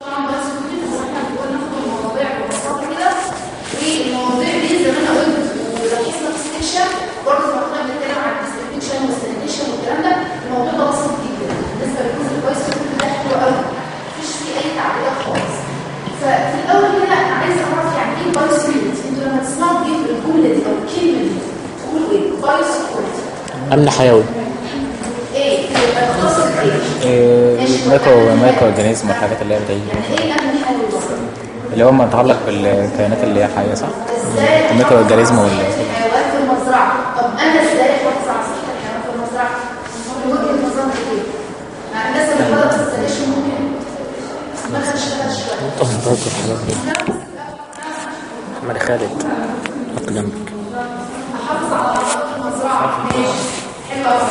طبعا بس كنت زي ما احنا بنقول ناخد المواضيع ببساطه كده والمواضيع دي زي ما انا قلت ولاحظنا في السكشن برضه لما كنا بنتكلم عن الديستريبيوشن والسانيتيشن والكلام ده الموضوع ده بسيط جدا بالنسبه للجزء الكويس كنت ده حلو قوي مفيش فيه اي تعديلات خالص ففي الاول كده انا عايزه اعرف يعني ايه بايوسكيورتي انتوا لما تسمعوا دي الجمله دي او الكلمه دي تقولوا ايه بايوسكيورتي امن حيوي ايه يبقى تختصر ايه إيه، مايكرو مايكرو اورجانيزم والحاجات اللي هي بتعيش يعني ايه امن حيوي بسيط اللي هو متعلق بالكائنات اللي هي حيه صح؟ ازاي الميكرو اورجانيزم ولا الحيوانات في المزرعه طب انا ازاي احافظ على صحه الحيوانات في المزرعه من وجهه نظرك ايه مع الناس اللي بدات تستنيش ممكن ما تشتغلش شويه طهارات والحاجات دي محمد خالد حط جنبك احافظ على نظافه المزرعه ماشي حلو قوي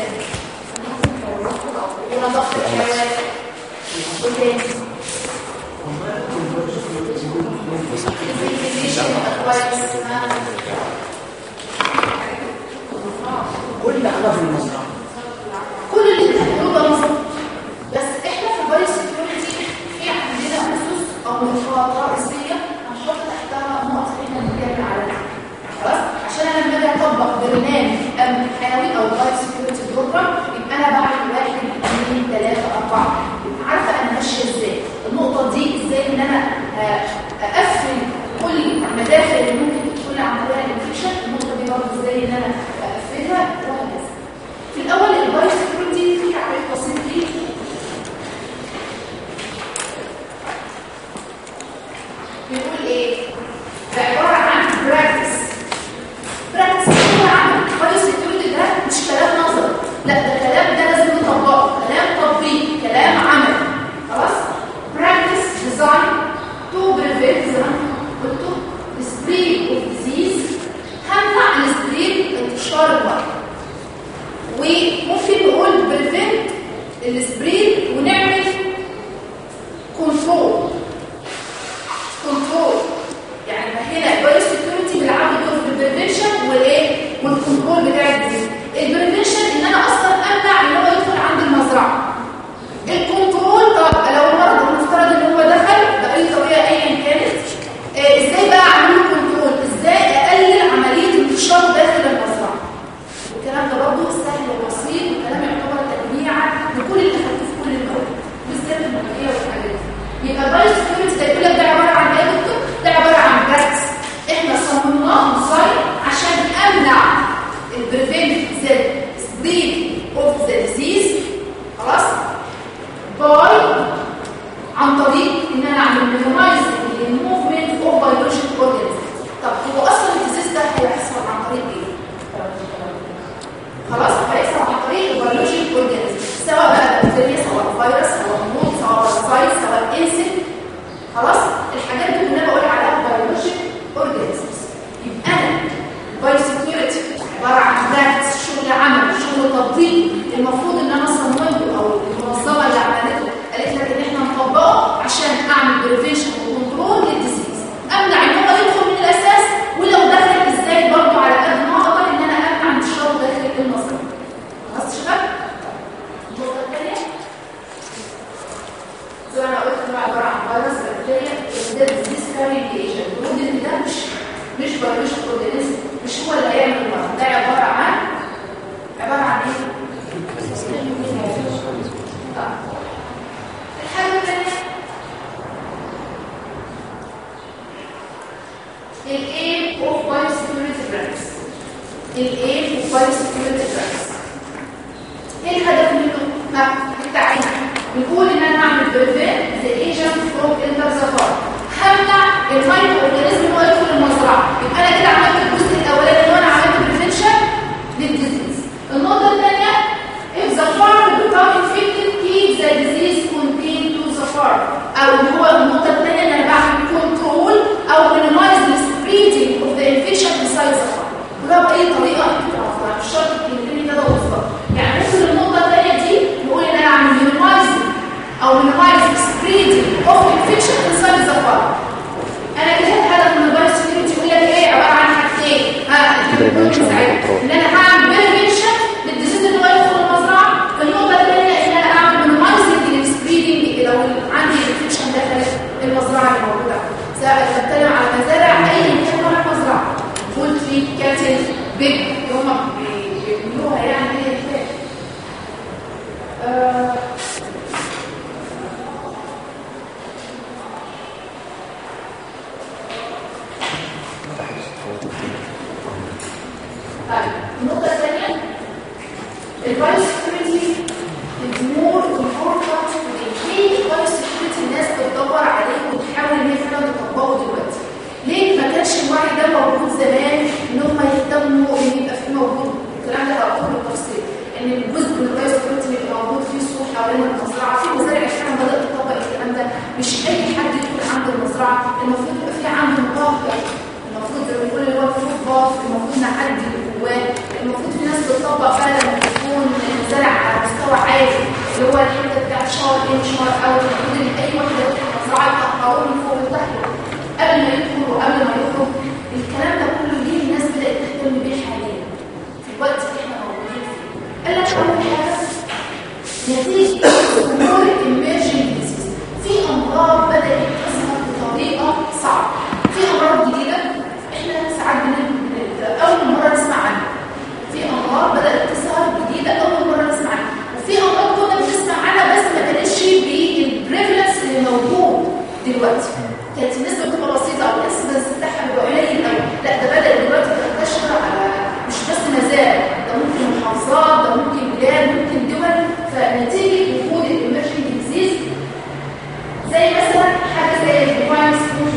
ونظافه الحيوانات وايه تاني الفيجيتيشن يبقى كويس ها؟ كل حاجه في المزرعه كل اللي انت بتقوله ده مظبوط بس احنا في البايو سيكيورتي في عندنا اسس او نقاط رئيسيه هنحط تحتها نقط احنا بنتكلم عليها خلاص عشان انا لما اجي اطبق برنامج امن حيوي او بايو سيكيورتي بروجرام يبقى انا بعمل واحد اثنين ثلاثه اربعه يبقى عارفه انا ماشيه ازاي النقطه دي ازاي ان انا آه، اقفل كل المداخل اللي ممكن تدخل عن طريق الانفكشن النقطه دي برضه ازاي ان انا اقفلها وهكذا في الاول البايو سيكيورتي في تعريف بسيط ليه بيقول ايه ده عباره عن براكتس براكتس هو عمل بايو سيكيورتي ده مش كلام نظري لا ده كلام ده لازم نطبقه كلام تطبيق كلام عمل خلاص براكتس ديزاين تو بريفنت زي ما انا قلت سبريد اوف ديزيز همنع السبريد انتشار المرض وممكن نقول بريفنت السبريد ونعمل كنترول كنترول يعني هنا البايو سيكيورتي بيلعبوا دور في البريفنشن والايه والكنترول بتاع الديزيز البريفنشن ان انا اصلا امنع ان هو يدخل عند المزرعه الكنترول طب لو المرض المفترض ان هو دخل باي طريقه ايا كانت آه، ازاي بقى اعمل له كنترول ازاي اقلل عمليه انتشار داخل المزرعه الكلام ده برضه سهل وبسيط والكلام يعتبر تجميعة لكل اللي خدته في كل المواد بالذات المنهجية والحاجات دي يبقى البايو سكيورتي ده يقول لك ده عبارة عن ايه يا دكتور؟ ده عبارة عن براكتس احنا صممناه نصايح عشان امنع البريفنت ذا سبريد اوف ذا ديزيز خلاص؟ باي عن طريق ان انا اعمل مينيمايز الموفمنت اوف بيولوجيك اورجانيزم طب هو اصلا الديزيز ده هيحصل عن طريق ايه؟ خلاص هيحصل عن طريق البيولوجيك اورجانيزم سواء بقى بكتيريا سواء فيروس سواء موت سواء باراسايت سواء انسكت خلاص الحاجات دي كلها بقول عليها بيولوجيك اورجانيزمز يبقى انا بايو سكيورتي عباره عن براكتس شغل عمل شغل تطبيق المفروض ان انا صممته او المنظمه اللي عملته قالت لك ان احنا نطبقه عشان اعمل بريفنشن وكنترول للديزيز امنع ان هو يدخل من الاساس ولو دخل ازاي برضه على قد ما اقدر ان انا امنع انتشاره داخل المصنع خلاص شباب النقطه الثانيه زي ما انا قلت انه عباره عن فيروس بكتيريا ده ديزيز كارينج ايجنت المفروض ان ده مش مش بيولوجيك اورجانيزم مش هو اللي هيعمل المرض ده عباره عن عباره عن ايه؟ طيب. الحاجه الثانيه الايم اوف بايو سيكيورتي براكتس الايم اوف بايو سيكيورتي براكتس ايه الهدف منه؟ ها التعيين بنقول ان انا هعمل بريفنت ذا ايجنت فروم انتر ذا فارم همنع المايكرو اورجانيزم ان هو يدخل المزرعه يبقى انا كده عملت الجزء الاولاني ان انا عملت بريفنشن للديزيز النقطه الثانيه if the farm become infected keep the disease contained to the farm او اللي هو النقطه الثانيه ان انا بعمل كنترول او minimize the spreading of the infection inside the farm وده باي طريقه انت تعرفها مش شرط الكلمتين كده وصفه يعني ممكن النقطه الثانيه دي نقول ان انا اعمل minimize او minimize the spreading of infection inside the farm انا كده هدف من البايو سكيورتي يقول لك ايه عباره عن حاجتين ها Prevention and control. ان انا هعمل بريفنشن للديزيز ان هو يدخل المزرعه النقطه الثانيه ان انا اعمل مينيمايزنج للسبريدنج لو عندي انفكشن داخل مش اي حد يدخل عند المزرعه المفروض يبقى في عنده مطهر المفروض زي ما بنقول اللي هو الفود باث المفروض نعدي اللي جواه المفروض في ناس بتطبق بقى لما يكون زرع على مستوى عالي اللي هو الحته بتاعت شهر ان شهر اوت المفروض ان اي واحد يدخل المزرعه يطهروه من فوق لتحت قبل ما يدخل وقبل ما يخرج الكلام ده كله ليه الناس بدات تهتم بيه حاليا في الوقت اللي احنا موجودين فيه قال لك اول حاجه نتيجه ظهور emerging disease في امراض بدات تظهر بطريقه صعبه في امراض جديده احنا ساعات بن- بن- اول مره نسمع عنها في امراض بدات تظهر جديده اول مره نسمع عنها وفي امراض كنا بنسمع عنها بس ما كانتش بالبريفلنس اللي موجود دلوقتي كانت النسبه بتبقى بسيطه او الانسيدنس بتاعها بيبقى قليل قوي لا ده بدا دلوقتي تنتشر على مش بس مزارع ده ممكن محافظات ده ممكن بلاد ممكن دول فنتيجه وجود الامرجنج ديزيز زي مثلا حاجه زي الفايروس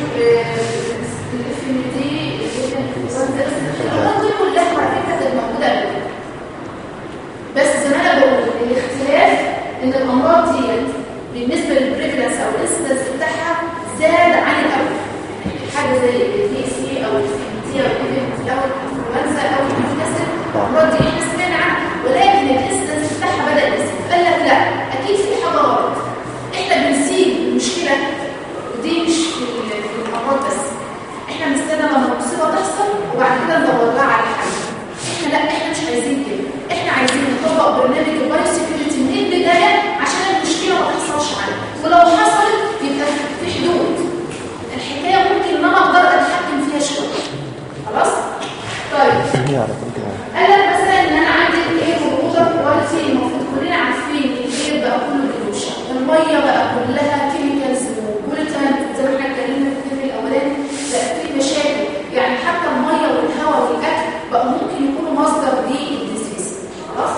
الاف ام دي الامراض دي كلها على فكره كانت موجوده قبل كده بس زي ما انا بقول الاختلاف ان الامراض دي بالنسبه للبريفلنس او الانسيدنس بتاعها زاد عن الاول حاجه زي الدي سي او السي او الايفنت او الانفلونزا او النيوكاسل الامراض دي احنا سمعنا عنها ولكن الانسيدنس بتاعها بدا يزيد قال لك لا اكيد في حاجه غلط احنا بنسيب المشكله ودي مش في ال- في الامراض بس احنا بنستنى لما المصيبه تحصل وبعد كده ندور لها على حل احنا لا احنا مش عايزين كده احنا عايزين نطبق برنامج البايو سيكيورتي من البدايه عشان المشكله ما تحصلش معانا ولو حصلت يبقى في حدود الحكايه ممكن ان انا اقدر اتحكم فيها شويه خلاص طيب هي على طول كده قال لك مثلا ان انا عندي الايه والووتر كواليتي المفروض كلنا عارفين ان الايه بقى كله بيوشن الميه بقى كلها كيميكالز وبوليتان زي ما احنا اتكلمنا في الفيديو الاولاني بقى في مشاكل يعني حتى الميه والهواء والاكل بقى ممكن يكونوا مصدر للديزيز خلاص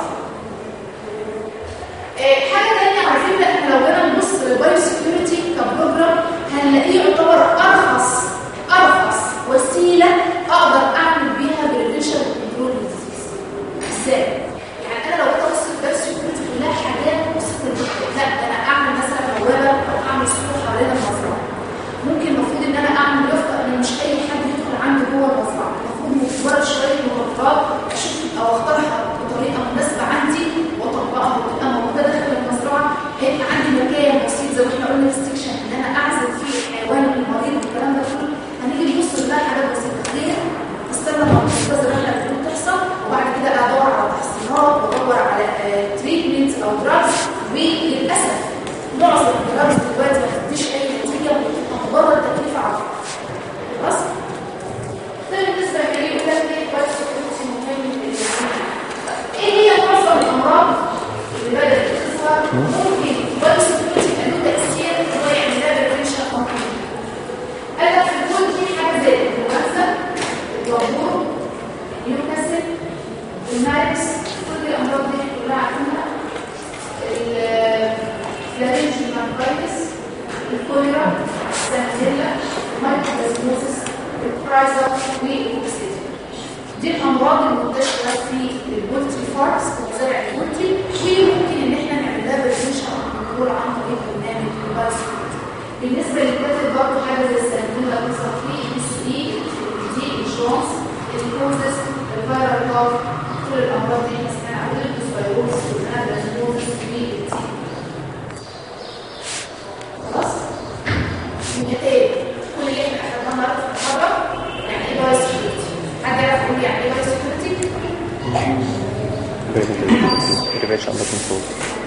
آه، حاجه ثانيه على فكره احنا لو جينا نبص للبايو سكيورتي كبروجرام هنلاقيه يعتبر ارخص ارخص وسيله اقدر اعمل بيها بريفنشن وكنترول للديزيز ازاي؟ يعني انا لو جيت ابص للبايو سكيورتي كلها حاجات بسيطه جدا لا ده انا اعمل مثلا بوابه او اعمل سور حوالين المزرعه ممكن المفروض ان انا اعمل يافطه ان مش اي حد يدخل عندي جوه المزرعه المفروض مجرد شويه مغطات اشوف او اختارها بطريقه مناسبه عندي واطبقها وتبقى موجوده داخل المزرعه هيبقى عندي مكان بسيط زي ما احنا قلنا في السكشن ان انا اعزل فيه الحيوان المريض والكلام ده كله هنيجي نبص نلاقي حاجات بسيطه ليه؟ استنى لما المستاذ الرحله الفلوس تحصل وبعد كده ادور على تحصينات وادور على تريتمنت او دراجز وللاسف معظم الدراجز دلوقتي ما بتديش اي نتيجه وبتبقى مجرد تكلفه عاليه خلاص؟ ده بالنسبه لي يقول لك ايه كويس سكيورتي مهم للإنسان. ايه هي معظم الامراض اللي بدات تظهر ممكن كويس سكيورتي يبقى له تاثير هو يعمل لها بريفنشن قال لك في الكود في حاجه زي الانفلونزا الجمهور نيوكاسل المارس كل الامراض دي كلها عارفينها الفلارينج مانكايتس الكوليرا السالمونيلا المايكروبلازموسيس البرايزر والاوكسيد دي الامراض المنتشره في البولتري فارمز ومزارع البولتري وممكن ان احنا نعمل لها بريفنشن كنترول عن طريق برنامج البايوسكيورتي بالنسبه للكاتب برضه حاجه زي السالمونيلا بيحصل فيه اي سي دي الجونز الكوزس الفيرال كاف كل الامراض دي احنا اسمها اول الفيروس والانابلازموزس والتي خلاص نتائج كل اللي احنا اخدناه النهارده في المحاضره يعني ايه بايو سكيورتي حد يعرف يقول يعني ايه بايو سكيورتي بريفنشن اندر كنترول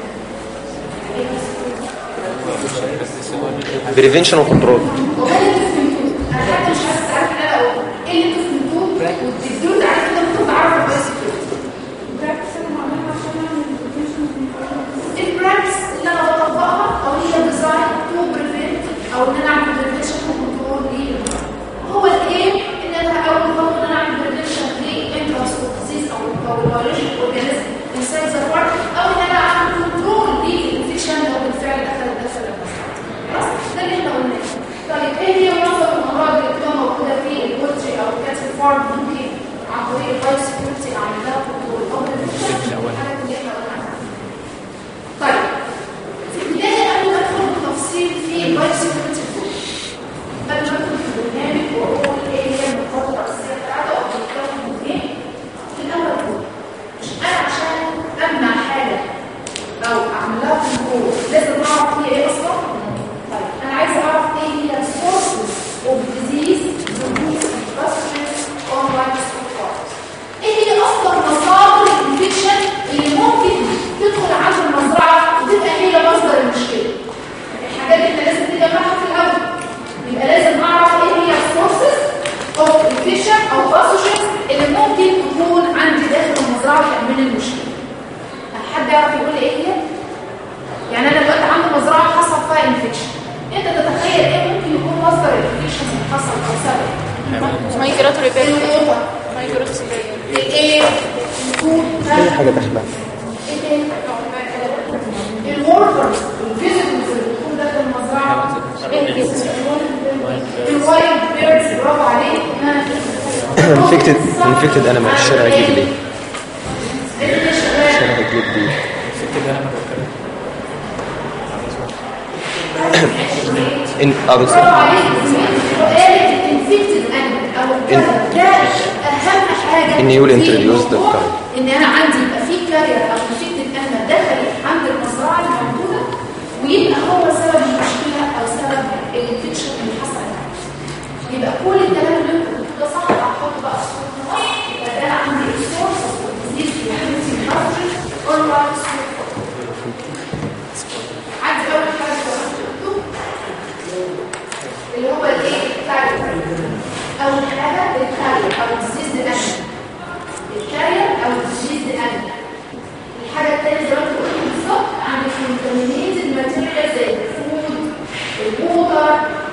بريفنشن وكنترول والله اللي انتوا فهمتوه انا حتى مش عارف تعرف ان انا اقول ايه اللي انتوا فهمتوه وتدوا تعرف كده ممكن تعرفوا البايو سكيورتي البراكتس اللي انا بطبقها او هي ديزاين تو بريفنت او ان انا اعمل بريفنشن وكنترول للمرض هو الايه ان انا اول خطوه ان انا اعمل بريفنشن للانترس ديزيز او او البيولوجيك اورجانيزم انسايد ذا بارت او ان انا اعمل كنترول للانفكشن لو بالفعل دخل داخل المصنع خلاص ده اللي احنا قلناه طيب ايه هي معظم الامراض اللي بتبقى موجوده في البولتري او الكاتل فارم ممكن عن طريق البايو سكيورتي اعمل لها كنترول او بريفنشن الحاجات اللي احنا قلنا عنها طيب في البداية قبل ما ادخل بالتفصيل في البايو حد يعرف يقول لي ايه هي يعني انا دلوقتي عندي مزرعه حصل فيها انفكشن انت تتخيل ايه ممكن يكون مصدر الانفكشن اللي حصل او سبب مايجراتوري بيرد الوطن مايجراتوري الايه الفود اي حاجه داخله ايه تاني الوركرز الفيزيكالز اللي بتكون داخل المزرعه الوايلد بيردز برافو عليك انفكتد انفكتد انا مع الشارع الجديد ليه اللي شغال الشارع الجديد ليه كده انا بتكلم ان اه برافو بالظبط عليك قالت الانفكتد انيمال او الكلب ده اهم حاجه إن يقول في introduce the الموضوع current. ان انا عندي يبقى في كارير او انفكتد انيمال دخل عند المزرعه الموجوده ويبقى هو سبب المشكله او سبب الانفكشن اللي حصل يبقى كل الكلام اللي انت قلته ده صح هحط بقى صوره نص يبقى ده عندي السورس اوف ديزيز في الهيمتي نيتروجين اون رايت عندي اول حاجه قلته اللي هو الايه الكارير اول حاجه الكارير او الديزيز انيمال الكارير او الديزيز انيمال الحاجه الثانيه زي ما انت قلت بالظبط عندك كونتامينيتد ماتيريال زي الفود الووتر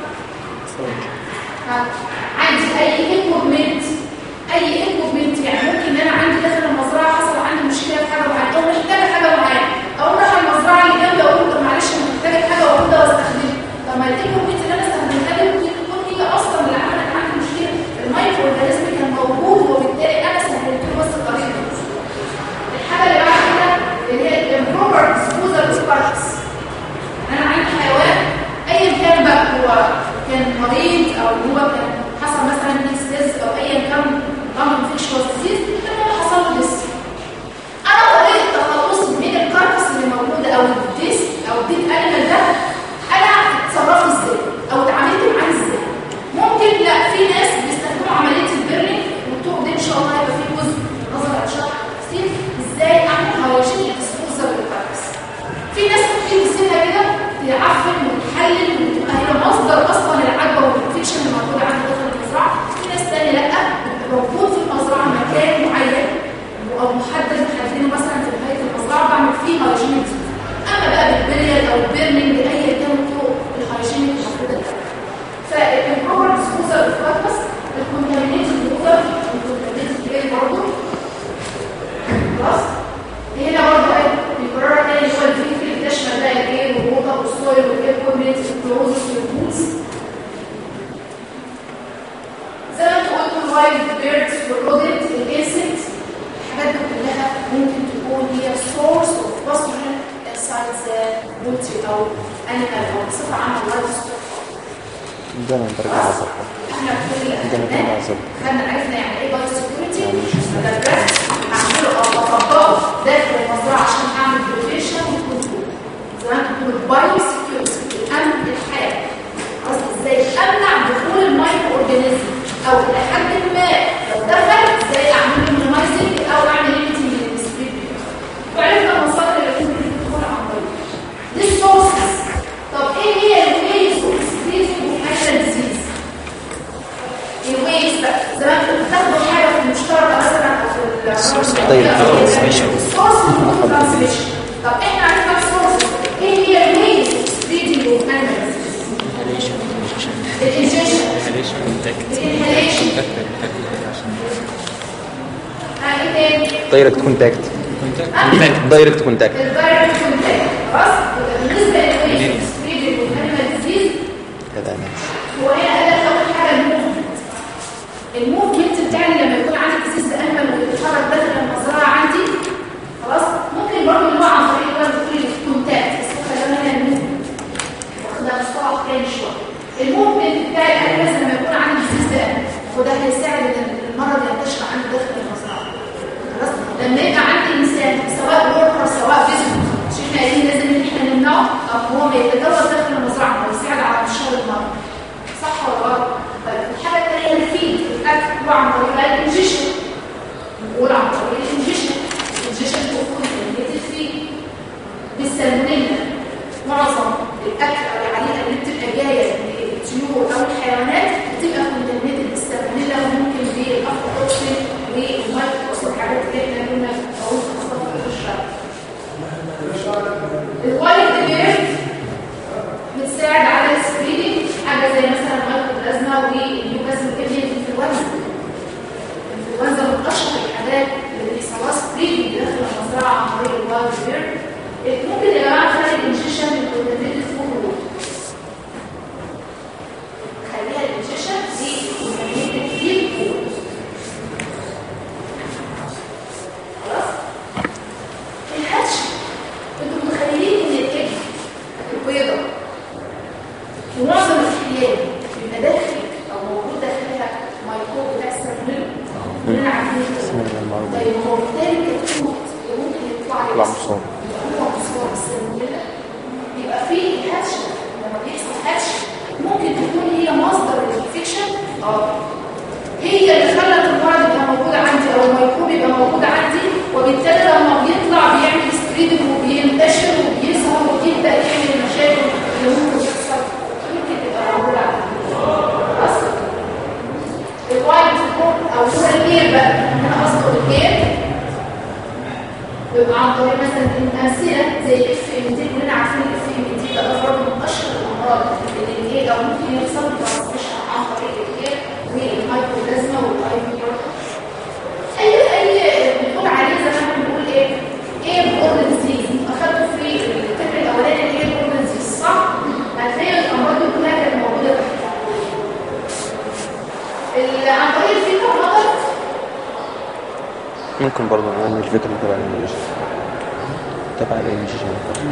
ها، عندي اي ايكوبمنت اي ايكوبمنت يعني ممكن ان انا عندي داخل المزرعه حصل عندي مشكله في حاجه معينه او محتاجه حاجه معينه او راح المزرعه اللي جنبي اقول له معلش انا محتاجه حاجه واقول ده واستخدمها طب ما الايكوبمنت اللي انا استخدمتها دي ممكن تكون هي اصلا اللي عملت عندي مشكله المايكرو اورجانيزم كان موجود وبالتالي انا سهلت له بس الطريق الحاجه اللي بعد كده اللي هي الامبروفر ديسبوزال سباركس انا عندي حيوان ايا كان بقى هو كان مريض او هو كان حصل مثلا ديستيز او ايا كان ضمن انفكشوس ديزيز المهم حصل له ديس انا طريقه تخلصي من الكاركس اللي موجوده او الديس او الديت انيمال ده انا اتصرفت ازاي او اتعاملت معاه ازاي ممكن لا في ناس بيستخدموا عمليه البرنينج والطرق دي ان شاء الله هيبقى في جزء نظر على شرح كتير ازاي اعمل هايجين اكسبوزر للكاركس في ناس ممكن تسيبها كده تعفن وتحلل وتبقى هي مصدر اصلا العدوى والانفكشن اللي موجوده عند داخل المزرعه في ناس تانية لا بيبقى موجود في المزرعه مكان معين او محدد محددينه مثلا في نهايه المزرعه بعمل فيه هايجين اما بقى بالبريال او البيرنينج ايا كان الطرق الهايجين المفروضه فالبروبر ديسبوزر الفاكس الكونتامينيتد ووتر الكونتامينيتد ايه برضه خلاص هنا برضه ايه بيكررها تاني اللي هو الفكر اللي بتشمل بقى الايه والووتر والسويل والاير كومبليت والكلوزس والبوتس زي ما انت قلت الوايلد بيردز والرودنت الانسكت الحاجات دي كلها ممكن تكون هي سورس اوف باثوجين انسايد ذا بوتري او انيمال او بصفه عامه اللايف ستوك ده انا درجه عصب احنا كل اللي ده انا درجه خدناه عصب خدنا عرفنا يعني ايه بايو سكيورتي بدرس اعمله او اطبقه داخل المزرعه عشان اعمل بروتيشن وكنترول زمان كنت بايو سكيورتي الامن الحياه خلاص ازاي امنع دخول المايكرو اورجانيزم او الى حد ما لو دخل ازاي اعمل له مينيمايزنج او اعمل ليميتنج للسبيد وعرفنا المصادر اللي ممكن تدخل عن طريق دي السورسز طب ايه هي الويز اوف سبريدنج اوف هايبر ديزيز الويز بقى زمان كنت بتاخدوا حاجه في المشتركه مثلا او في السورس طيب. السورس ترانسميشن طب احنا عرفنا السورس ايه هي الويز اوف سبريدنج اوف هايبر ديزيز الانجكشن الانهاليشن ها ايه تاني دايركت كونتاكت ها؟ دايركت كونتاكت الدايركت كونتاكت خلاص يبقى بالنسبه للويز سبريدنج اوف هايبر ديزيز كده انا هو هنا قال لك اول حاجه الموفمنت الموفمنت بتاعي لما يكون عندي ديزيز انيمال ويتحرك داخل المزرعه عندي خلاص ممكن برضه اللي هو عن طريق اللي هو بتقول الكونتاكت بس هو خلينا هنا الموفمنت واخدها مصطلح تاني شويه الموفمنت بتاعي الاساس لما يكون عندي ديزيز انيمال وده هيساعد ان المرض ينتشر عندي داخل المزرعه خلاص لما يبقى عندي انسان سواء وركر سواء فيزيكال مش احنا قايلين لازم ان احنا نمنعه او هو ما يتجاوز داخل المزرعه ويساعد على انتشار المرض صح ولا غلط؟ طيب الحاجه الثانيه الفيد الاكل هو عن طريق الانجيشن نقول عن طريق الانجيشن الانجيشن تكون كميه الفيد بالسالمونيلا معظم الاكل او العليقه اللي بتبقى جايه من الطيور او الحيوانات بتبقى كونتامينيتد بالسالمونيلا وممكن بالافلوكسين والمايكروس والحاجات اللي احنا كنا بنقول في الصف الشرعي الكلاب بيبقى داخل او موجود داخلها ميكروب بتاع السالمونيلا كلنا عارفين كده. طيب هو بالتالي الكتكوت اللي ممكن يطلع لي يطلع مصاب. هو مصاب بالسالمونيلا بيبقى فيه هاتش لما بيحصل هاتش ممكن تكون هي مصدر الانفكشن اه هي اللي خلت المرض يبقى موجود عندي او الميكروب يبقى موجود عندي وبالتالي لما بيطلع بيعمل ستريدنج وبينتشر وبيظهر وبيبدا يعمل المشاكل اللي ممكن تحصل ممكن تبقى موجوده عندي خلاص الوايت كود او هو الاير بقى انا قصده الاير ويبقى عن طريق مثلا الامثله زي الاف ام دي كلنا عارفين الاف ام دي ده برضه من اشهر الامراض اللي الايه او ممكن يحصل ترانسميشن عن طريق الايه والهايبوبلازما والهايبو اي اي بنقول عليه زي ما احنا بنقول ايه ايه بورن ديزيز اخدته في الترم الاولاني اللي هي بورن ديزيز صح هتلاقي الامراض دي كلها كانت موجوده تحت ال- عن طريق الفيتر مطر ممكن برضه نعمل الفكرة تبع الانجليزي تبع الانجليزي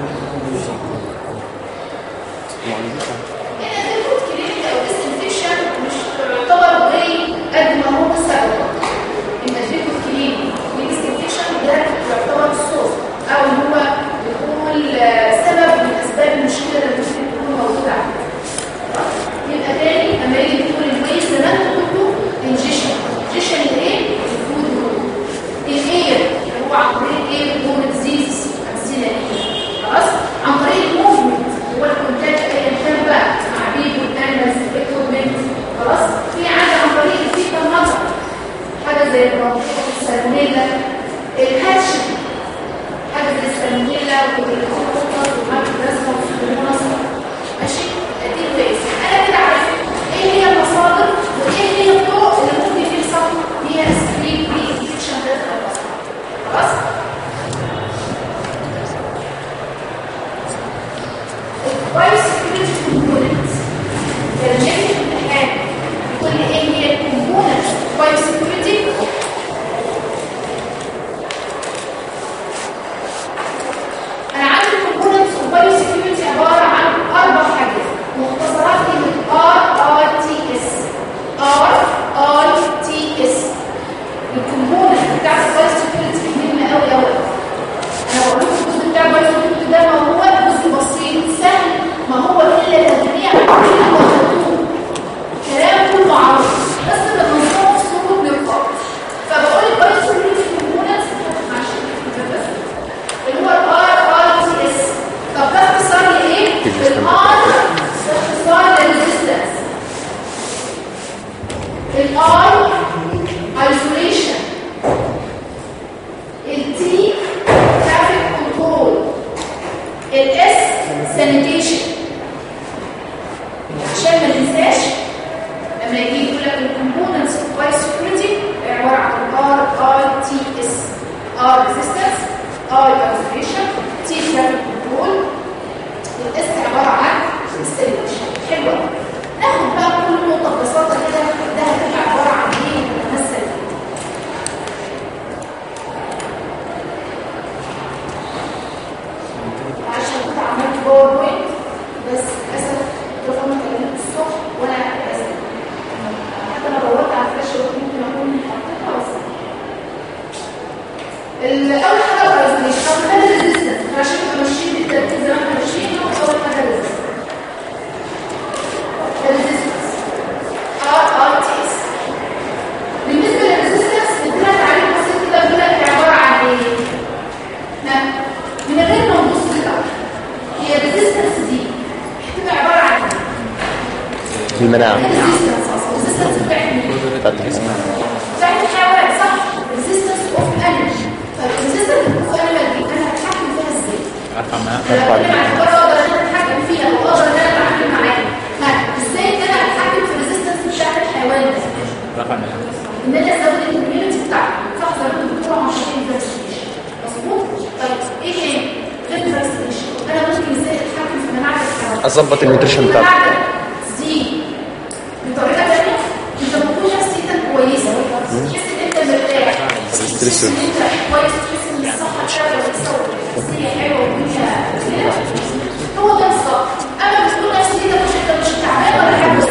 هنا الفود كلينيك او ديسانفكشن مش تعتبر غير قد ما هو سبب ان الفود كلينيك والديسانفكشن ده يعتبر الصوت او ان هو يكون آه، سبب من اسباب المشكله اللي ممكن تكون موجوده عندك يبقى تاني اما يجي تقول الويز زي ما انتوا قلتوا انجيشن انجيشن الايه؟ الفود جروب الاير اللي هو عن طريق ايه؟ بورن ديزيز امثله ليه خلاص عن طريق الموفمنت هو الكونتاكت ايا كان بقى مع بيبول انيمالز اكوبمنت خلاص في عندي عن طريق الفيكال ماتر حاجه زي البرونكيت السالمونيلا الهاتشن حاجه زي السالمونيلا والكوكوكوكس والمايكروبلازما والسودوموناس ماشي دي كويس انا كده عرفت ايه هي المصادر وايه هي الطرق اللي ممكن يحصل بيها سكرين للانفكشن ده خلاص البايو سكيورتي كومبوننتس لما يجي في الامتحان يقول لي ايه هي الكومبوننتس بايو سكيورتي انا عندي الكومبوننتس البايو سكيورتي عباره عن اربع حاجات مختصرات كلمه ار ار تي اس ار ار تي اس الكومبوننت بتاع البايو سكيورتي مهمه قوي قوي انا بقول لكم الجزء بتاع البايو سكيورتي ده ما هو جزء بسيط سهل ما هو الا تجميع كل المخطوط كلام كله معروف بس بنظمه في صوره نقاط فبقول البايو سكيورتي كومبوننتس عشان بس اللي هو الار ار تي اس طب ده اختصار لايه؟ الار ده اختصار للريزيستنس الار ايزوليشن التي ترافيك كنترول الاس سانيتيشن عشان ما ننساش لما يجي يقول لك الكومبوننتس اوف باي سكيورتي عباره عن ار ار تي اس ار ريزيستنس ار ايزوليشن تي ترافيك كنترول الاس عباره عن سانيتيشن حلوه ناخد بقى كل نقطه ببساطه كده ده هتبقى عباره عن ايه وتتمثل ايه عشان كنت عملت باوربوينت بس للاسف التليفون كلمت الصبح وانا اسف حتى انا دورت على الفلاش قلت ممكن اكون حطيتها بس ال- اول حاجه الايزوليشن اول حاجه الريزيستنس عشان نبقى ماشيين بالترتيب زي ما احنا ماشيين ناخد اول حاجه الريزيستنس الريزيستنس ار ار تي اس بالنسبه للريزيستنس ادينا تعريف بسيط كده بيقول لك هي عباره عن ايه؟ نعم من غير ما نبص الاول هي الريزيستنس دي بتبقى عباره عن ايه؟ المناعة الريزيستنس اصلا الريزيستنس بتاعت مين؟ بتاعت الجسم بتاعت الحيوان صح ريزيستنس اوف انرجي فالريزيستنس اوف انرجي انا هتحكم فيها ازاي؟ ارفع معاها لو انا اعتبر اقدر ان انا اتحكم فيها واقدر ان انا اتعامل معاها ها ازاي ان انا اتحكم في الريزيستنس بتاعت الحيوان ده؟ ارفع معاها ان انا ازود الكوميونتي بتاعتي صح زي ما انتوا بتقولوا عن شيء الفاكسينيشن مظبوط طيب ايه تاني غير الفاكسينيشن انا ممكن ازاي اتحكم في مناعه الحيوان اظبط النيوتريشن بتاعتي المناعة تزيد بطريقه ثانيه انت بتكون نفسيتك كويسه تحس ان انت مرتاح تحس ان انت كويس تحس ان الصحه بتاعتك كويسه والنفسيه حلوه والدنيا كده. هو ده الصح اما بتكون نفسيتك مش انت مش تعبان ولا حاجه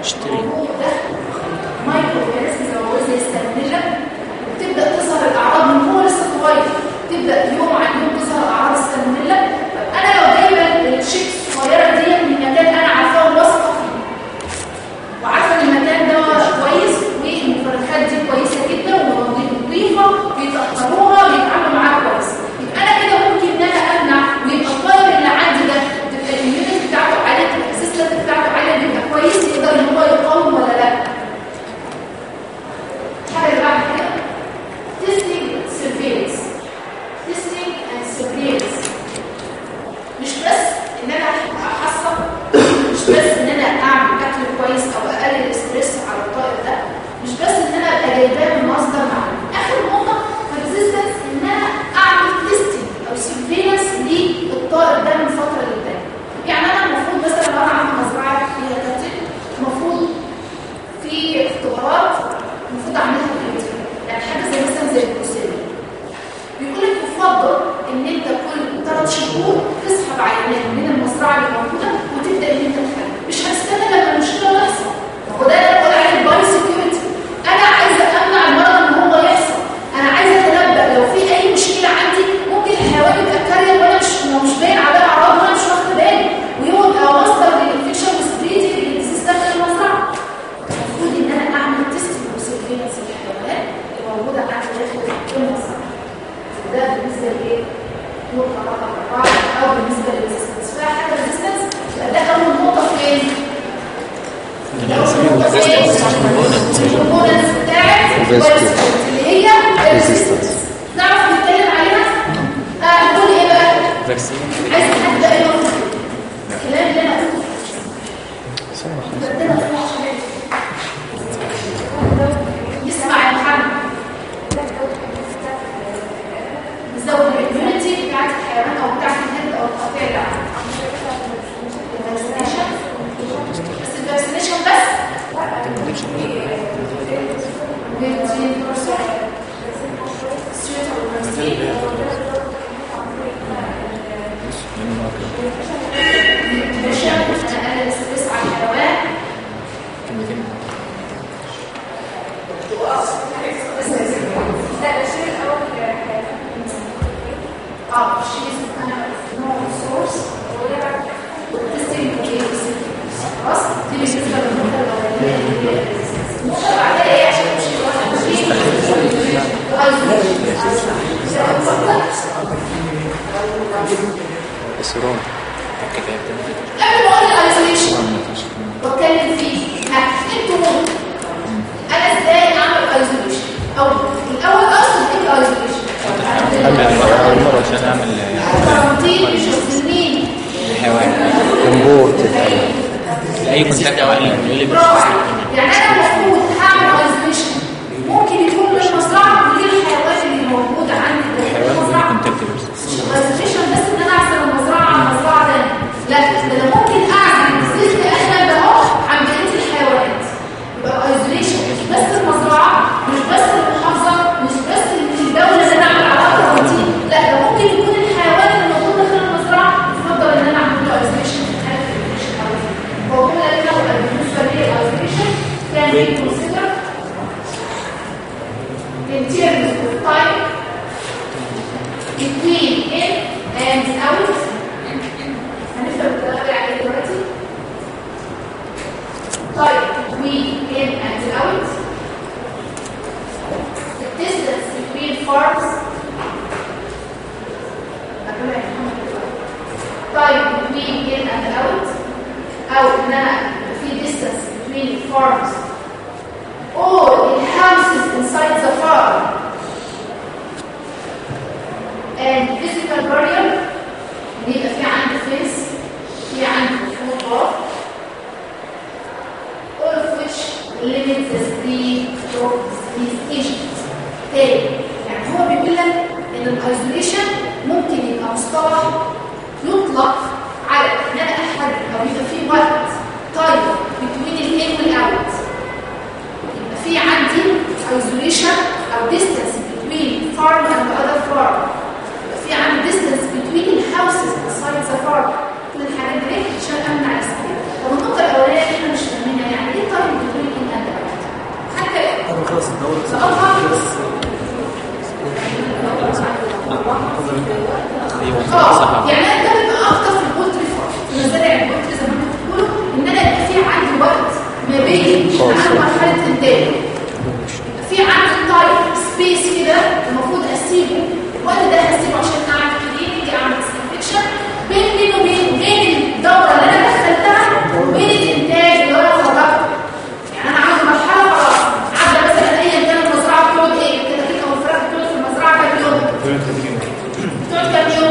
الموجود ده مايكرو اورجانيزمز او زي السالمونيلا وتبدا تظهر الاعراض من هو لسه صغير تبدا يوم عن يوم تظهر اعراض السالمونيلا طب انا لو جايبه الشيك الصغيره دي من مكان انا عارفاه وواثقه فيه وعارفه ان المكان ده كويس والمفرخات دي كويسه جدا ونظيفه بيتاخروها بيتعاملوا معاها كويس يبقى انا كده ممكن ان انا امنع ويبقى الطائر اللي عندي ده تبقى الاميونيتي بتاعته عاليه تبقى السيستم بتاعته عاليه بيبقى كويس يقدر ان هو يقاوم ولا لا حاجه اللي بعد كده testing surveillance testing and surveillance مش بس ان انا احصل مش بس ان انا اعمل اكل كويس او اقلل الاسترس على الطائر ده مش بس ان انا ابقى جايباه من مصدر معلوم اخر نقطه في الريزيستنس ان انا اعمل تيستنج او سيرفيلانس للطائر ده من فتره للتانيه يعني انا المفروض مثلا لو انا عندي مزرعه فيها كتل المفروض في اختبارات المفروض اعملها في يعني حاجه زي مثلا زي البروسيلين بيقول لك يفضل ان انت كل ثلاث شهور تسحب عينات من المزرعه اللي موجوده وتبدا ان انت تحل مش هستنى لما المشكله تحصل هو ده اللي بقول عليه البايو سكيورتي انا عايزه امنع المرض ان هو يحصل انا عايزه اتنبأ لو في اي مشكله عندي ممكن الحيوان يبقى كارير وانا مش مش باين عليه اعراض وانا مش واخده بالي ويبقى مصدر للانفكشن وسبريتي للديزيز داخل المزرعه المفروض ان انا اعمل تيست وسيرفيلانس للحيوانات اللي موجوده عندي داخل المزرعه ده بالنسبه لايه؟ نقطه رقم اربعه او بالنسبه للريزستنس فيها حاجه ريزستنس ده اول نقطه فين؟ الكومبوننتس بتاعت اللي هي الريزستنس نعرف نتكلم عليها؟ اه نقول ايه بقى؟ فاكسين عايز حد بقى يقول الكلام اللي انا قلته بدنا نروح شوية. اسمع يا محمد نزود الاميونيتي بتاعت الحيوان او بتاعت الهند او القطيع اللي عندك الفاكسينيشن بس الفاكسينيشن بس اقلل الاسترس على الحيوان كلمتين اه شيء انا نوع سورس والتستنج خلاص دي بالنسبه للنقطه الاولانيه اللي هي النقطه اللي بعدها ايه عشان مش السيرون الكتاب قبل ما اقول الايزوليشن بتكلم فيه ها انتوا ممكن انا ازاي اعمل ايزوليشن او الاول اصلا ايه الايزوليشن أول مرة عشان أعمل كارانتين مش مين حيوان امبورت أي كونتاكت أو أي اللي برافو يعني انا المفروض هعمل ايزوليشن ممكن يكون من المزرعه غير الحيوان اللي موجود عندي في حيوان بدون المزرعه كونتاكت بس ايزوليشن بس ان انا اعزل المزرعه عن مزرعه ثانيه لا ده انا ممكن اعزل السلك احنا ده اهو عن بقيه الحيوانات يبقى ايزوليشن مش بس المزرعه مش بس المحافظه مش بس الدوله اللي انا اعمل علاقه روتين لا ده ممكن يكون الحيوان اللي موجود داخل المزرعه يفضل ان انا اعمل له ايزوليشن فهو لنا بالنسبه لي الايزوليشن كان بيكونسيدر in terms of time between in and out هنفهم الكلام ده عليه دلوقتي طيب between in and out the distance between farms طيب between in and out او ان انا في distance between farms or in houses inside the farm and physical barrier بيبقى في عندي فيس في عندي food bar all of which limit the speed of these agents تاني يعني هو بيقول لك ان الايزوليشن ممكن يبقى مصطلح يطلق على ان انا احدد او يبقى في وقت تايم between الان والاوت يبقى في عندي isolation او distance between farm and other farm يبقى في عندي distance between houses inside the farm كل الحاجات دي عشان امنع السبيل طب النقطه الاولانيه اللي احنا مش فاهمينها يعني ايه ايه عندي مرحله انتاج في عندي تايم سبيس كده المفروض اسيبه الوقت ده هسيبه عشان اعمل كليننج اعمل ديسانفكشن بين بين وبين بين الدوره اللي انا دخلتها وبين الانتاج اللي انا خرجته يعني انا عندي مرحله خلاص عدى مثلا ايا كان المزرعه بتقعد ايه الكتاكيت او الفراخ بتقعد في المزرعه كام يوم؟ بتقعد كام يوم؟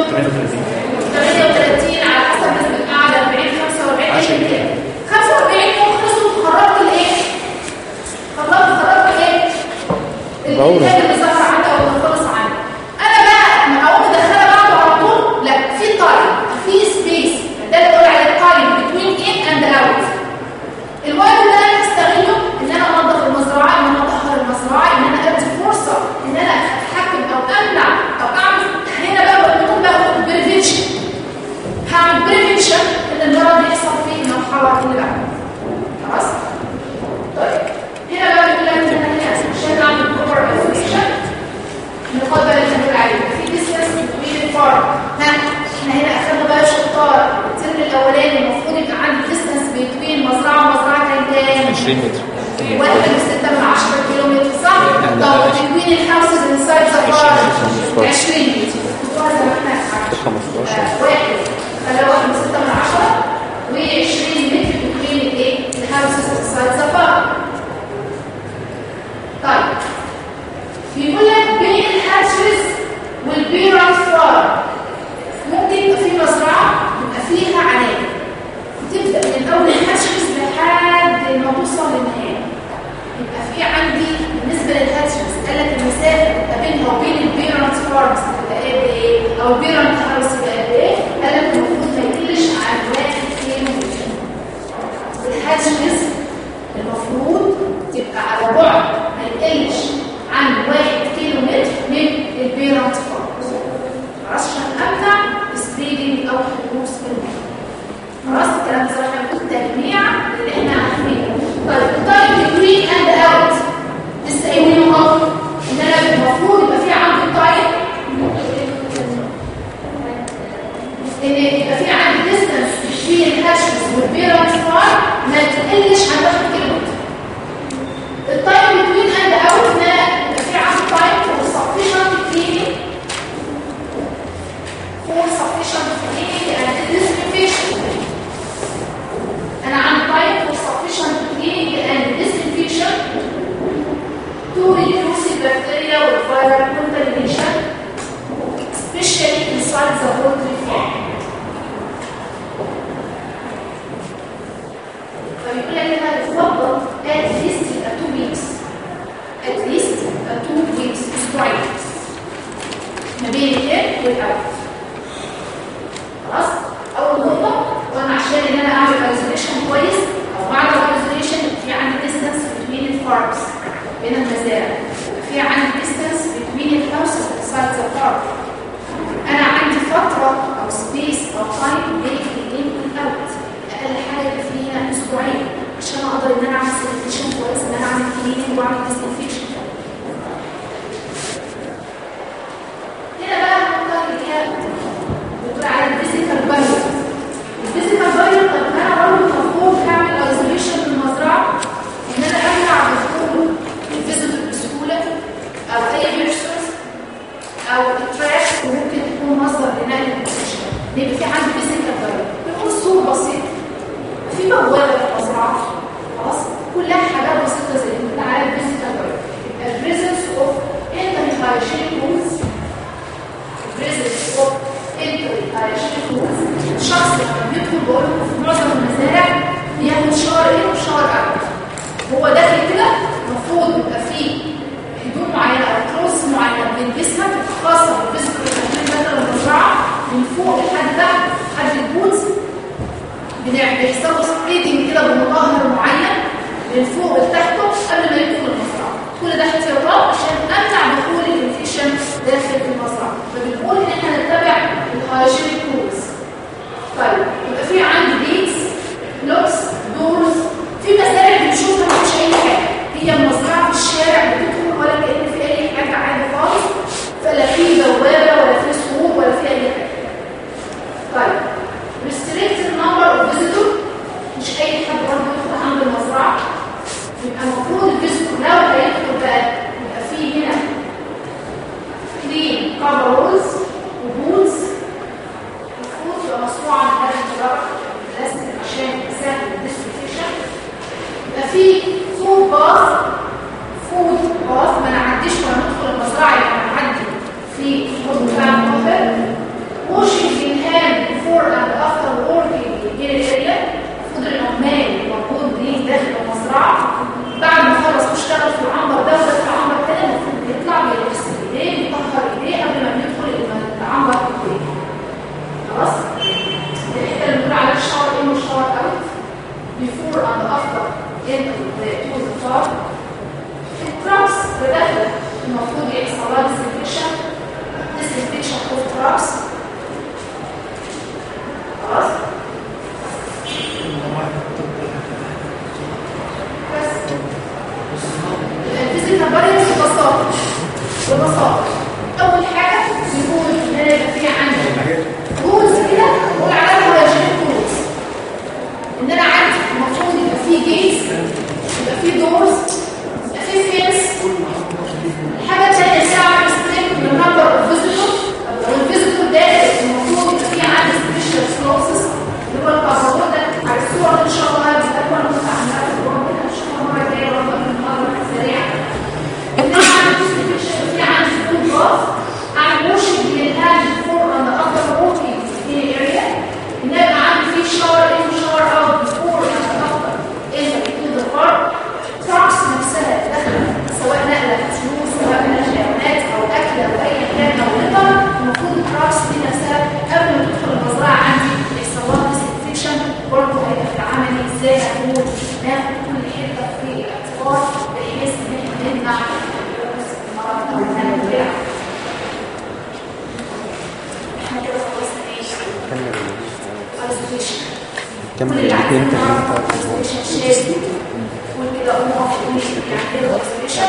38 على حسب نسبه القعده 40 45 ايا كان 45 يوم خلصوا خرجت الايه؟ خرجت خرجت ايه؟ دورة. الانتاج اللي ظهر عندي او اللي خلص عندي انا بقى لما اقوم مدخله بعده على طول لا في تايم في سبيس ده اللي بقول عليه تايم بتوين ان اند اوت الوقت ده انا هستغله ان انا انظف المزرعه ان انا اطهر المزرعه ان انا ادي فرصه ان انا اتحكم او امنع او اعمل هنا بقى بنقول بقى بريفنشن هعمل بريفنشن ان المرض يحصل في المرحله اللي بعدها خلاص طيب هنا بقى بيقول لك ان انا هنا عشان اعمل بروبر ايزوليشن النقاط بقى اللي بنقول عليها في ديستنس بين الفارم ها احنا هنا اخدنا بقى شطار الترم الاولاني المفروض يبقى عندي ديستنس بين مزرعه ومزرعه كان كام 20 متر واحد من 6 من 10 كيلو متر صح؟ طب بين الهاوسز انسايد ذا فارم 20 متر كنتوها زي ما احنا 15 آه، واحد خليها واحد من 6 من 10 و20 متر بين الايه؟ الهاوسز انسايد ذا فارم طيب بيقول لك بين الهاتشز والبيرنت فارم ممكن يبقى في مزرعه يبقى فيها عنايه تبدا من اول الهاتشز لحد ما توصل للنهايه يبقى في عندي بالنسبه للهاتشز قال لك المسافه ما بينها وبين البيرنت فارمز تبقى قد ايه او البيرنت هاوس تبقى قد ايه قال لك المفروض ما يقلش عن 1 كيلو متر الهاتشز المفروض تبقى على بعد ما يقلش عن 1 كيلو متر من البيرنت فارمز خلاص عشان امنع سبريدنج او حدوث المرض خلاص الكلام ده صراحه بيكون تجميع اللي احنا عارفينه طيب التايم بتوين اند اوت لسه قايلين اهو ان انا المفروض يبقى في عندي تايم ان يبقى في عندي ديستنس بين الهاشز والبيرنت فار ما تقلش عن 1 كيلو متر التايم بتوين اند اوت ان انا يبقى في عندي تايم فور sufficient cleaning for sufficient cleaning and disinfection أنا عندي type for sufficient cleaning and disinfection to reduce the bacteria or viral contamination, especially inside the poultry farm. فبيقول لك هنا يفضل at least يبقى 2 weeks at least يبقى 2 weeks اسبوعين ما بين الان والاوت خلاص اول نقطه وانا عشان ان انا اعمل ايزوليشن كويس او بعد الايزوليشن في عندي ديستانس بين الفارمز بين المزارع في عندي ديستانس بين الهاوسز انسايد ذا فارم انا عندي فتره او سبيس او تايم بين الان والاوت اقل حاجه يبقى في هنا اسبوعين عشان اقدر ان انا اعمل سيلكشن كويس ان انا اعمل كليننج واعمل ديسانفكشن هنا بقى النقطه اللي هي بتقول على الفيزيكال بارير الفيزيكال بارير طب انا برضه المفروض هعمل ايزوليشن للمزرعه ان انا امنع دخول الفيزيتور بسهوله او اي بيرسونز او التراش ممكن تكون مصدر لنقل الانفكشن يبقى في عندي فيزيكال بارير بيكون سور بسيط في بوابه في المزرعه خلاص كلها حاجات بسيطه زي اللي بنقول عليها الفيزيكال بارير البريزنس اوف انتر هايجينيك رولز presence of الشخص لما بيدخل بقول لكم في معظم المزارع بياخد شهر ايه وشهر اوت هو داخل كده المفروض يبقى فيه هدوم معينه او كروس معينه بنلبسها خاصه بالفيزيكال تمرين داخل المزرعه من فوق لحد تحت لحد البوتس بنعمل بيحصل له سبريدنج كده بمطهر معين من فوق لتحته قبل ما يدخل المزرعه كل ده احتياطات عشان امنع دخول الانفكشن داخل المزرعه فبنقول ان احنا نتبع الهايجينيك رولز طيب يبقى في عندي بيتس لوكس دورز في مزارع بنشوفها مفيش اي حاجه هي مزرعه في الشارع بتدخل ولا كان في اي حاجه عادي خالص فلا في بوابه ولا في سور ولا في اي حاجه طيب restrict the number of visitors مش اي حد برضه يدخل عند المزرعه فود باث فود باث ما نعديش ولا ندخل المزرعه يبقى نعدي في الحوض بتاع المطبخ washing in hand before and after working in the area المفروض العمال المفروض دي داخل المزرعه بعد ما خلص اشتغل في العنبر ده ودخل العنبر تاني المفروض يطلع بيغسل ايديه يطهر ايديه قبل ما يدخل العنبر التاني خلاص الحته اللي بنقول عليها الشاور ان والشاور اوت before and after in the to the farm الترابس بداخل المفروض يحصل لها disinfection disinfection of traps خلاص بس الفيزيكال باريرز ببساطه ببساطه اول حاجه بيقول ان انا يبقى في عندي رولز كده بقول عليها مهاجرين رولز ان انا عندي المفروض يبقى في جيتس يبقى في دورز يبقى في فينس الحاجه الثانيه ساعه ريستريكت للنمبر اوف فيزيتور لو الفيزيتور داخل المفروض يبقى في عندي سبيشال كلوزز اللي هو الكهرباء ده على الصور ان شاء الله هتبقى انا كنت عاملاها في الصور كده ان شاء الله المره الجايه برضه في المره السريعه ان انا عندي سبيشال في عندي فود باث اعمل واشنج للهاند فور اند اندر ووكينج في اريا ان يبقى عندي في شاور ان شاور اوت بيفور اند افتر ان تو ذا بارك تراكس نفسها داخله سواء نقله فلوس سواء من حيوانات او اكل او اي كان او ليفر المفروض التراكس دي نفسها قبل ما تدخل المزرعه عندي يحصل لها ديسانفكشن برضه هيبقى في العملي ازاي اكون ناخد كل حته في الاعتبار بحيث ان احنا نمنع المرض او نعمل بيع احنا كده خلصنا ايه؟ isolation كمل كل اللي الاثنين عايزين تانيين نعرف isolation شاذ وكده قلنا يعني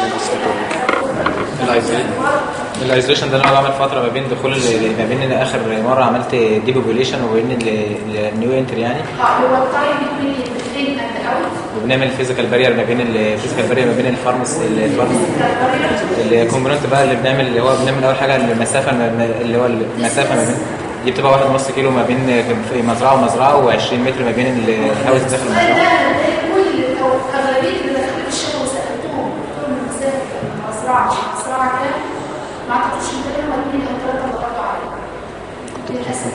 الايزوليشن ده انا بعمل فتره ما بين دخول ال- ما بين إن اخر مره عملت دي بوبوليشن وبين النيو انتري يعني اه هو التايم بين الاثنين اند اوت وبنعمل فيزيكال بارير ما بين الفيزيكال بارير ما بين الفارمس الفارمس الكومبوننت بقى اللي بنعمل اللي هو بنعمل اول حاجه المسافه الم- اللي هو المسافه ما بين دي بتبقى واحد ونص كيلو ما بين في مزرعه ومزرعه و20 متر ما بين الهاوس داخل السؤال ده المزرعه كل او اغلبيه اللي دخلوا الشغل وسالتهم قلت لهم المسافه المزرعه مزرعه كام ما اعتقدش ان كانوا اثنين او ثلاثه اللي ردوا عليا للاسف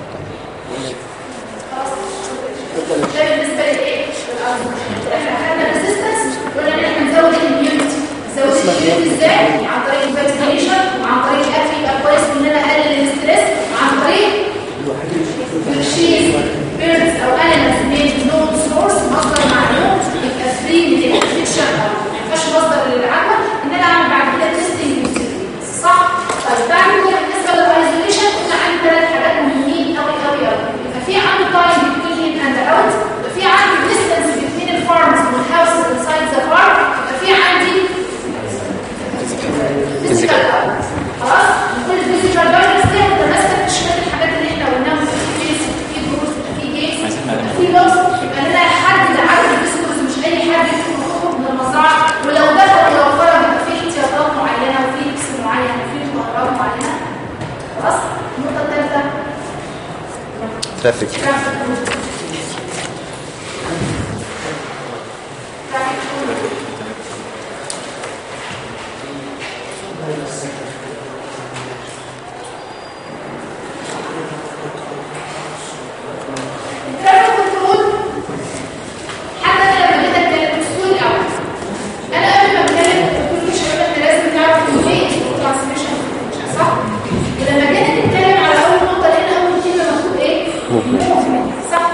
خلاص ده بالنسبه لايه؟ احنا خدنا ريزيستنس قلنا ان احنا نزود الاميونيتي نزود الاميونيتي ازاي؟ عن طريق الفاكسينيشن وعن طريق الاكل يبقى كويس ان انا اقلل الاستريس وعن طريق الشيز بيردز او انيمالز ميد نون سورس مصدر معلوم يبقى فري من الانفكشن او ما ينفعش مصدر للعدوى ان انا اعمل بعد كده تيستنج صح؟ طيب بعد كده بالنسبه للايزوليشن قلنا عندي ثلاث حاجات مهمين قوي قوي قوي يبقى في عندي تايم بتوين اند اوت يبقى في عندي ديستنس بين الفارمز والهاوسز انسايد ذا فارم يبقى في عندي فيزيكال خلاص كل الفيزيكال باريرز دي متمثل في شويه الحاجات اللي احنا قلناها في فيس في دروس في جيس في لوس يبقى لنا حد عدد الفيزيكالز مش اي حد يدخل يخرج من المزرعه ولو دخل ولو خرج يبقى في احتياطات معينه وفي لبس معين وفي مهارات معينه خلاص النقطه الثالثه ترافيك ترافيك الترافيك كنترول حتى انا لما جيت اتكلم في السوق الاول انا قبل ما اتكلم كنت بقول للشباب احنا لازم نعرف الفيت ترانسميشن صح ولما جينا نتكلم على اول نقطه لقينا اول كلمه مكتوب ايه موفمنت صح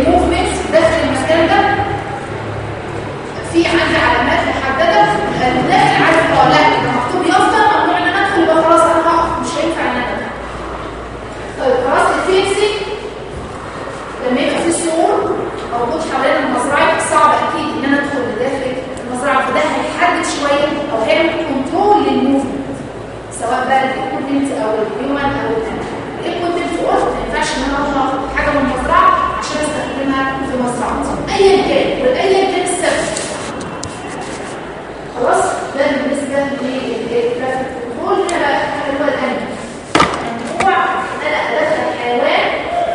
الموفمنت داخل المكان ده في عندي علامات محدده الداخل عارف اه لا ده مكتوب يافطه ممنوع ان انا ادخل يبقى خلاص انا هقف مش هينفع ان انا ادخل طيب خلاص الفيكسي لما يبقى في سور موجود حوالين المزرعه يبقى صعب اكيد ان انا ادخل لداخل المزرعه فده هيحدد شويه او هيعمل كنترول للموفمنت سواء بقى الايكوبمنت او الهيومن او الانيمال الايكوبمنت قلت ما ينفعش ان انا اروح اخد حاجه من المزرعه عشان استخدمها في مزرعتي ايا كان وايا كان السبب خلاص ده بالنسبه للترافيك كنترول هنا بقى اللي هو الانيمال ممنوع ان انا ادخل حيوان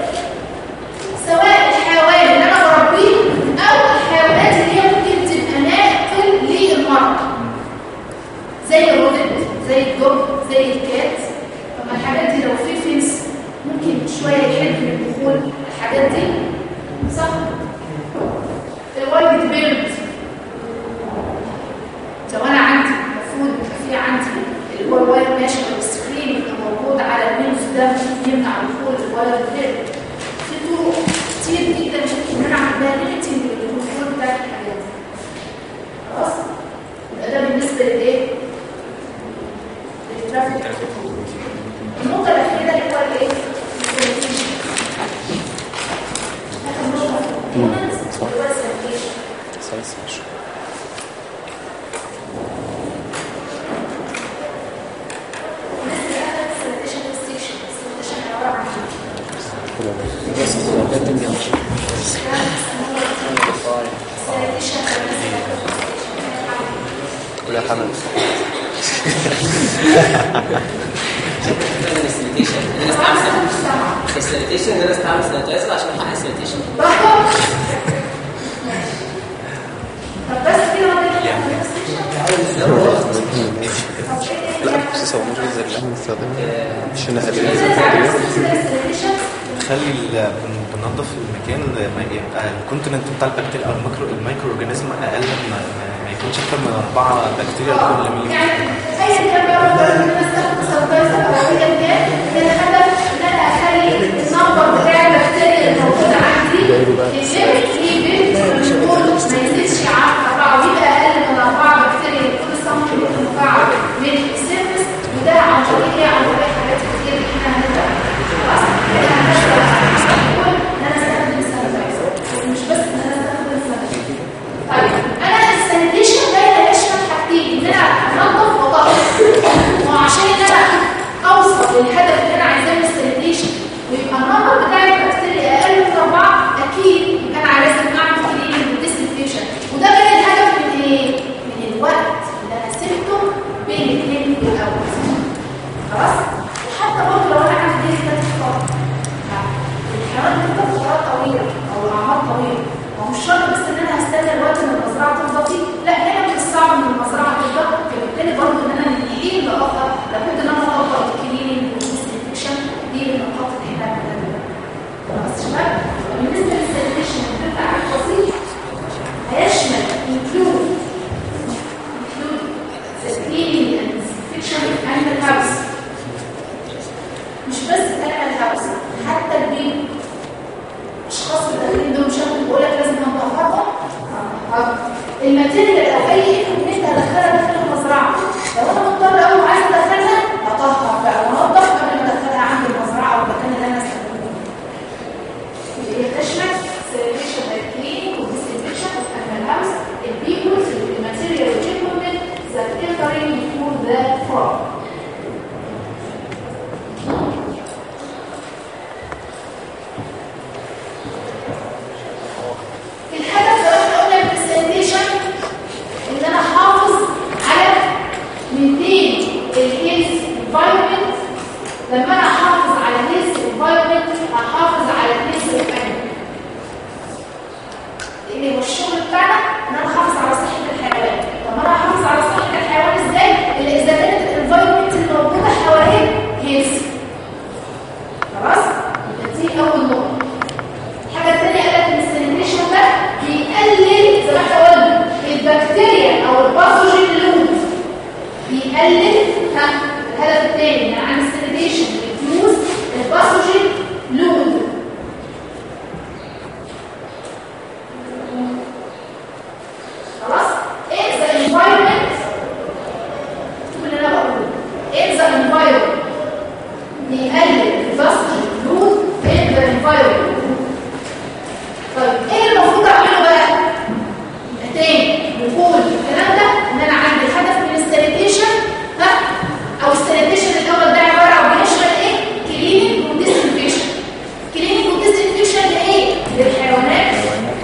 سواء الحيوان اللي انا بربيه او الحيوانات اللي هي ممكن تبقى ناقل للمرض زي الرودنت زي الدب زي الكات طب الحاجات دي لو في فينس ممكن شويه يحد من دخول الحاجات دي صح الوايلد بيرد لو انا عندي المفروض يبقى في عندي اللي هو الوايلد ناشونال سكرين اللي موجود على الويندوز ده ممكن يمنع دخول الوايلد بيرد في طرق كتير جدا ممكن ان انا اعمل بيها ليميتنج للدخول بتاع الحاجات دي خلاص يبقى ده بالنسبه لايه؟ للترافيك النقطه الاخيره اللي هو الايه؟ اخر نقطه في الكومنتس اللي هو السيركيشن سايس ماشي الناس اللي اخذت السيركيشن ستيشن السيركيشن عباره عن ايه؟ ولا حمل السانيتيشن ان انا استعمل السانيتيشن ان انا استعمل سانيتايزر عشان احقق السانيتيشن طب بس كده ما لا بس هو مش غير اللي احنا بنستخدمه عشان نقلل ده تخلي ال- بن- بننظف المكان ما يبقى الكونتنت بتاع البكتيريا او الميكرو الميكرو اورجانيزم اقل ما, ما- ما يكونش اكتر من اربعه بكتيريا لكل ملي يعني ايا كان بقى مجرد ان انا استخدم سانيتايزر او ايا كان كان الهدف ان انا اخلي النمبر بتاع البكتيريا الموجوده عندي الليمت ليميت يكون ما يزيدش عن اربعه ويبقى اقل من اربعه بكتيريا لكل سنتيمتر مكعب من السيرفس وده عن طريق ايه؟ عن طريق حاجات كتير احنا هنبدا خلاص احنا هنبدا نقول ان انا استخدم سانيتايزر مش بس ان انا استخدم سانيتايزر طيب انا السانيتيشن ده يشمل حاجتين ان انا انظف واطهر وعشان ان انا اوصل للهدف اللي انا عايزاه من السانيتيشن ويبقى النمبر بتاع البكتيريا اقل من اربعه اكيد يبقى انا لازم اعمل كليننج وديسنفيشن وده كان الهدف من ايه؟ من الوقت اللي انا سبته بين الاثنين الاول خلاص؟ وحتى برضه لو انا عندي دي كانت الحيوانات بتفضل فترات طويله او اعمار طويله هو مش شرط بس ان انا هستنى الوقت ان المزرعه تفضى فيه لا هنا من الصعب ان المزرعه تفضى فبالتالي برضه ان انا من حين لاخر لابد ان انا اطبق الكليننج والديسنفكشن دي النقاط اللي احنا بنعملها خلاص يا شباب بالنسبه للسانيتيشن بتبقى عارف بسيط هيشمل include include the cleaning and disinfection of animal house مش بس الانيمال هاوس حتى البيت الاشخاص اللي داخلين دول مش انا بقول لك لازم نطهرهم الماتيريال او اي انت هدخلها داخل المزرعه لو انا مضطر قوي وعايز ادخلها اطهر بقى وانضف قبل ما ادخلها عند المزرعه او المكان اللي انا استخدمه فيه اللي هي تشمل سيرفيشن كلينيك وديسنفكشن اوف انيمال هاوس البيبلز الماتيريال والجيكومنت that entering through the farm الهدف زي ما احنا قلنا من السانيتيشن ان انا احافظ على مينتين الهيلث انفايرمنت لما انا احافظ على الهيلث انفايرمنت هحافظ على الهيلث انفايرمنت لان هو الشغل بتاعنا ان انا احافظ على صحه الحيوان طب انا احافظ على صحه الحيوان ازاي؟ اللي اذا كانت الانفايرمنت اللي موجوده حواليه هيلث خلاص؟ يبقى دي اول نقطه الحاجة الثانية قالت ان السانيتيشن ده بيقلل زي ما احنا قلنا البكتيريا او الباثوجين لود بيقلل ها الهدف الثاني من عن السانيتيشن ريديوز الباثوجين لود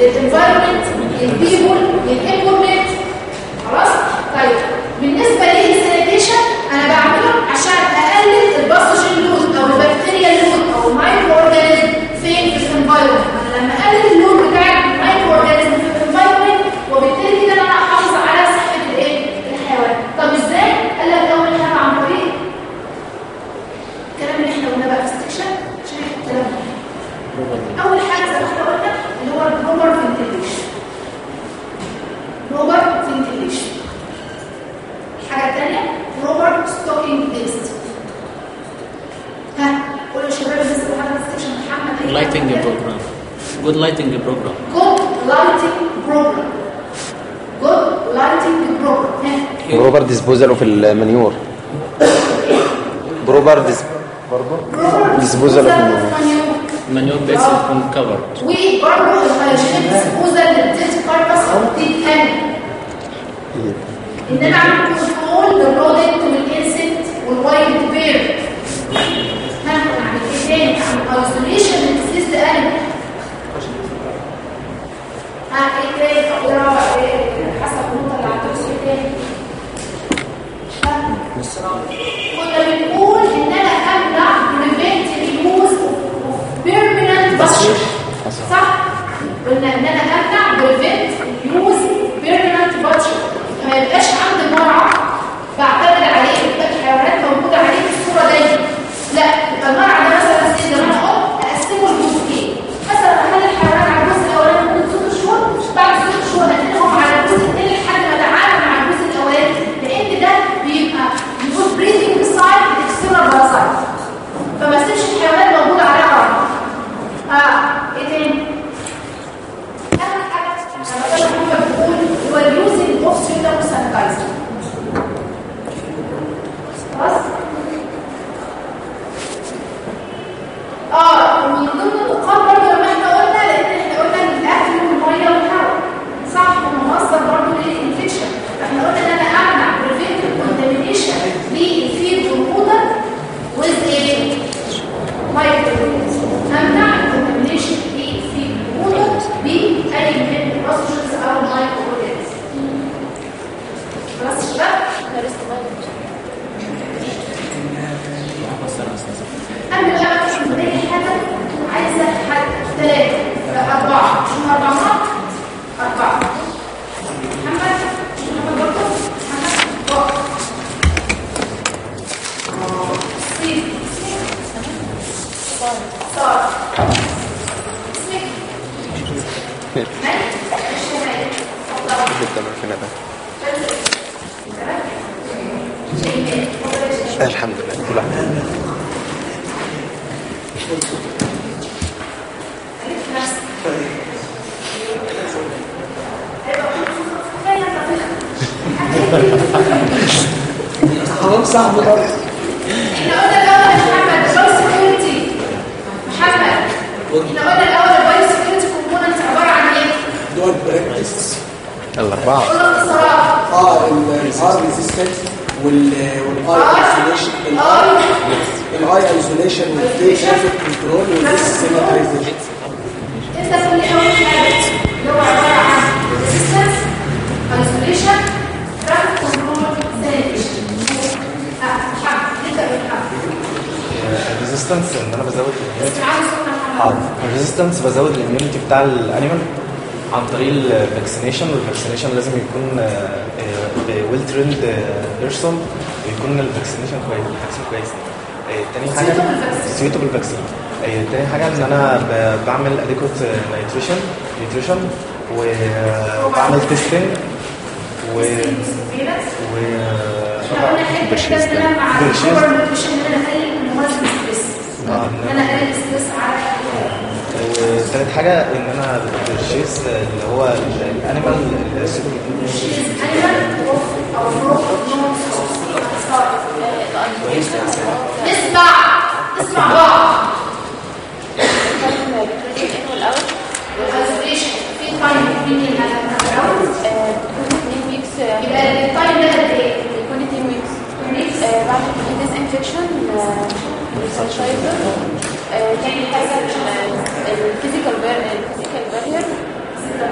للانفايرمنت للبيبول للانفورمنت خلاص طيب بالنسبه للسانيتيشن انا بعمله عشان اقلل الباثوجين لود او البكتيريا لود او المايكرو اورجانيزم فين في الانفايرمنت انا لما اقلل اللود بتاع المايكرو اورجانيزم في الانفايرمنت وبالتالي كده انا هحافظ على صحه الايه الحيوان طب ازاي قال لك اول حاجه عن طريق الكلام اللي احنا قلناه بقى في السكشن عشان الكلام ده اول حاجه زي ما احنا قلنا اللي هو البروبر فنتيليشن بروبر فنتيليشن الحاجه الثانيه بروبر ستوكينج ليست ها قولوا يا شباب الناس اللي حضرت السكشن محمد أي lighting حاجة؟ program good lighting program good lighting program good lighting program ها بروبر ديسبوزال اوف المانيور بروبر ديس برضه proper Disposal of manure. manure. manure based on cover وبرضه الهيجينيك ديسبوزال للديت كاربس دي تاني ان انا اعمل كنترول للرودنت والانسكت والوايلد بير ها اعمل ايه تاني اعمل ايزوليشن للديسيز انيمال ها ايه تاني طب ايه رابع ايه حسب النقطه اللي هتدرسوا ايه تاني ها؟ كنا بنقول ان انا امنع بريفنت اليوز اوف بيرمننت بشر صح قلنا ان انا امنع بريفنت اليوز بيرمننت بشر ما يبقاش عندي مرعى بعتمد عليه يبقى الحيوانات موجوده عليه في الصوره دايما لا يبقى المرعى ده مثلا زي ما انا قلت اقسمه لجزئين مثلا اخلي الحيوانات على الجزء الاولاني مده ست شهور بعد ست شهور هنقلهم على الجزء الثاني لحد ما اتعامل مع الجزء الاولاني لان ده بيبقى بيكون بريدنج سايت اكسترنال باراسايت فما اسيبش الحيوانات موجوده عليها مرعى اه ايه تاني اخر حاجه انا كنت بقول هو اليوزنج اوف سيلر سانيتايزر خلاص اه ومن ضمن النقاط برضه لما احنا قلنا لان احنا قلنا ان الاكل والميه والهواء صح هم مصدر برضه للانفكشن فاحنا قلنا ان انا امنع بريفنت كونتامينيشن للفيد والووتر ويز ايه؟ مايكروبيز امنع الكونتامينيشن للفيد والووتر باي من الباسوجنز او المايكروبيز خلاص يا شباب؟ أما بقى مش مدري حاجة عايزة حد ثلاثة أربعة شو أربعة مرات؟ أربعة محمد محمد برضه محمد وقف سيف صار اسمك مالك الشمالي اتفضل جدا فينا ده شيماء اتفضل يا شيماء الحمد لله كل واحد حرام صاحبي برضه احنا قلنا الاول يا محمد البايو سكيورتي محمد احنا قلنا الاول البايو سكيورتي كومبوننت عباره عن ايه؟ دول براكتس الأربعة قلنا اختصارات اه الار ريزيستنس والاي ايزوليشن الاي ايزوليشن والفي ترافيك كنترول والديسيمترايزيشن انت تقول لي اول حاجه اللي هو عباره عن ريزيستنس ايزوليشن ترافيك كنترول سانيتيشن اه محمد نبدا بمحمد الريزيستنس ان انا بزود بس عاوز صوت محمد حاضر الريزيستنس بزود الاميونيتي بتاع الانيمال عن طريق الفاكسينيشن والفاكسينيشن لازم يكون ويل تريند بيرسون ويكون الفاكسينيشن كويس الفاكسين كويس آه، تاني حاجه Suitable vaccine. سيوتابل فاكسين تاني حاجه ان انا ب- بعمل اديكوت نيوتريشن نيوتريشن وبعمل تيستنج و و احنا قلنا حته كده ان انا مع برشيز. الكبر نيوتريشن ان انا اقلل من وزن الستريس ان انا اقلل الستريس على وثالث حاجه ان انا برشيز اللي هو الانيمال animal او نوع اسمع اسمع بعض الايزوليشن في تايم بين الهدف يبقى التايم ده قد ايه؟ weeks. بعد الديزانفكشن ريسايكلايزر تاني حاجه الفيزيكال الفيزيكال بارير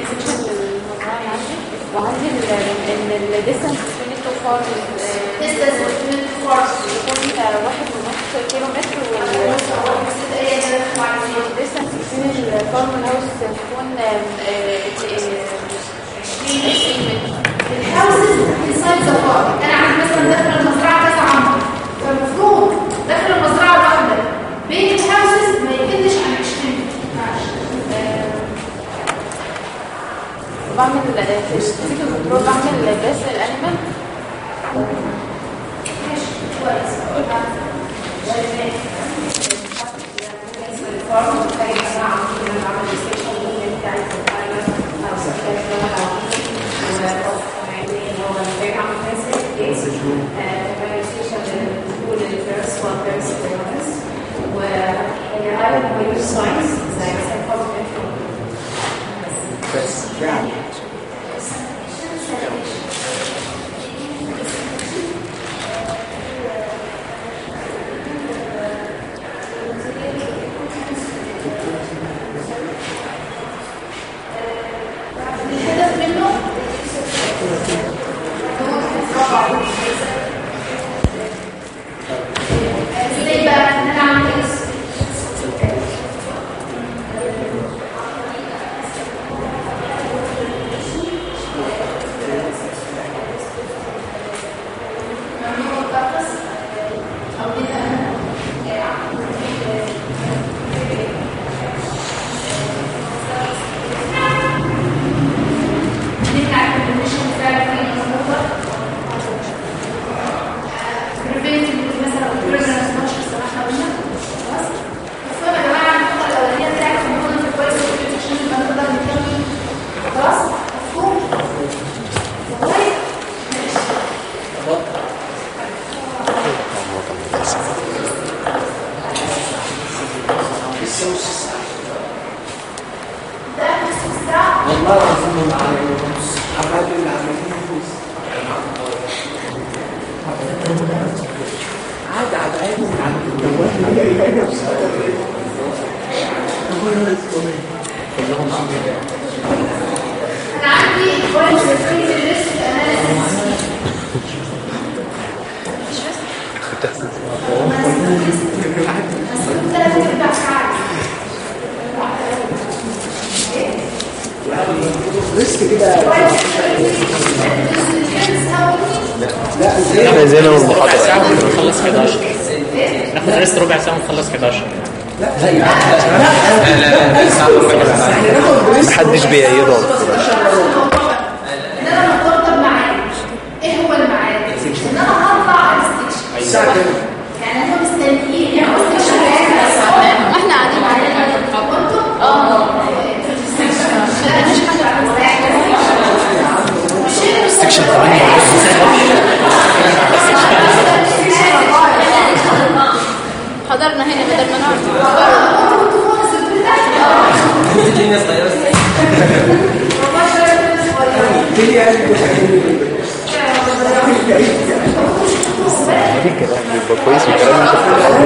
infection للمزرعة اللي عندي وعندي ال- ان ال distance between the two farms آه، distance between the farms. يكون آه، واحد ونص كيلو متر وال distance between الفارم هاوس تكون آه، آه، آه، 20 متر الهاوسز انسايد ذا فارم انا عندي مثلا داخل المزرعه كذا عمر فالمفروض داخل المزرعه الواحده بين الهاوسز ما يقلش عن 20 بعمل آه، في الفيزيكال كنترول بعمل بس الانيمال ماشي كويس بس يعني الهدف منه ازاي بقى ان انا اعمل ايه ممنوع القفص او كده نرجع للديفينيشن بتاع الفريق الموضوع preventive مثلا prevalence نشر زي ما احنا قلنا خلاص بس يا جماعه النقطه الاولانيه بتاعت الموضوع في كويس عشان نبقى نقدر نكمل خلاص مفهوم طيب ده نفس الساعه والله العظيم ما علينا عمال اللي عمالين يفوز عاد عاد عاد انا عندي كويس ريسك اناليسيس ريسك كده احنا زي ما المحاضرة ساعة ونخلص 11 ناخد ريست ربع ساعة ونخلص 11 لا لا لا ساعة وربع كده. محدش بيأيده ان انا مرتبطه بميعاد ايه هو الميعاد ان انا هطلع على الستيشن الساعة كام؟ يعني هم مستنيين يعني هو الستيشن ما احنا قاعدين على وانتم اه سكشن 8 حضرنا هنا بدل ما نقعد الدنيا صغيرة تيجي قلبي الكلام بيبقى كويس والكلام مش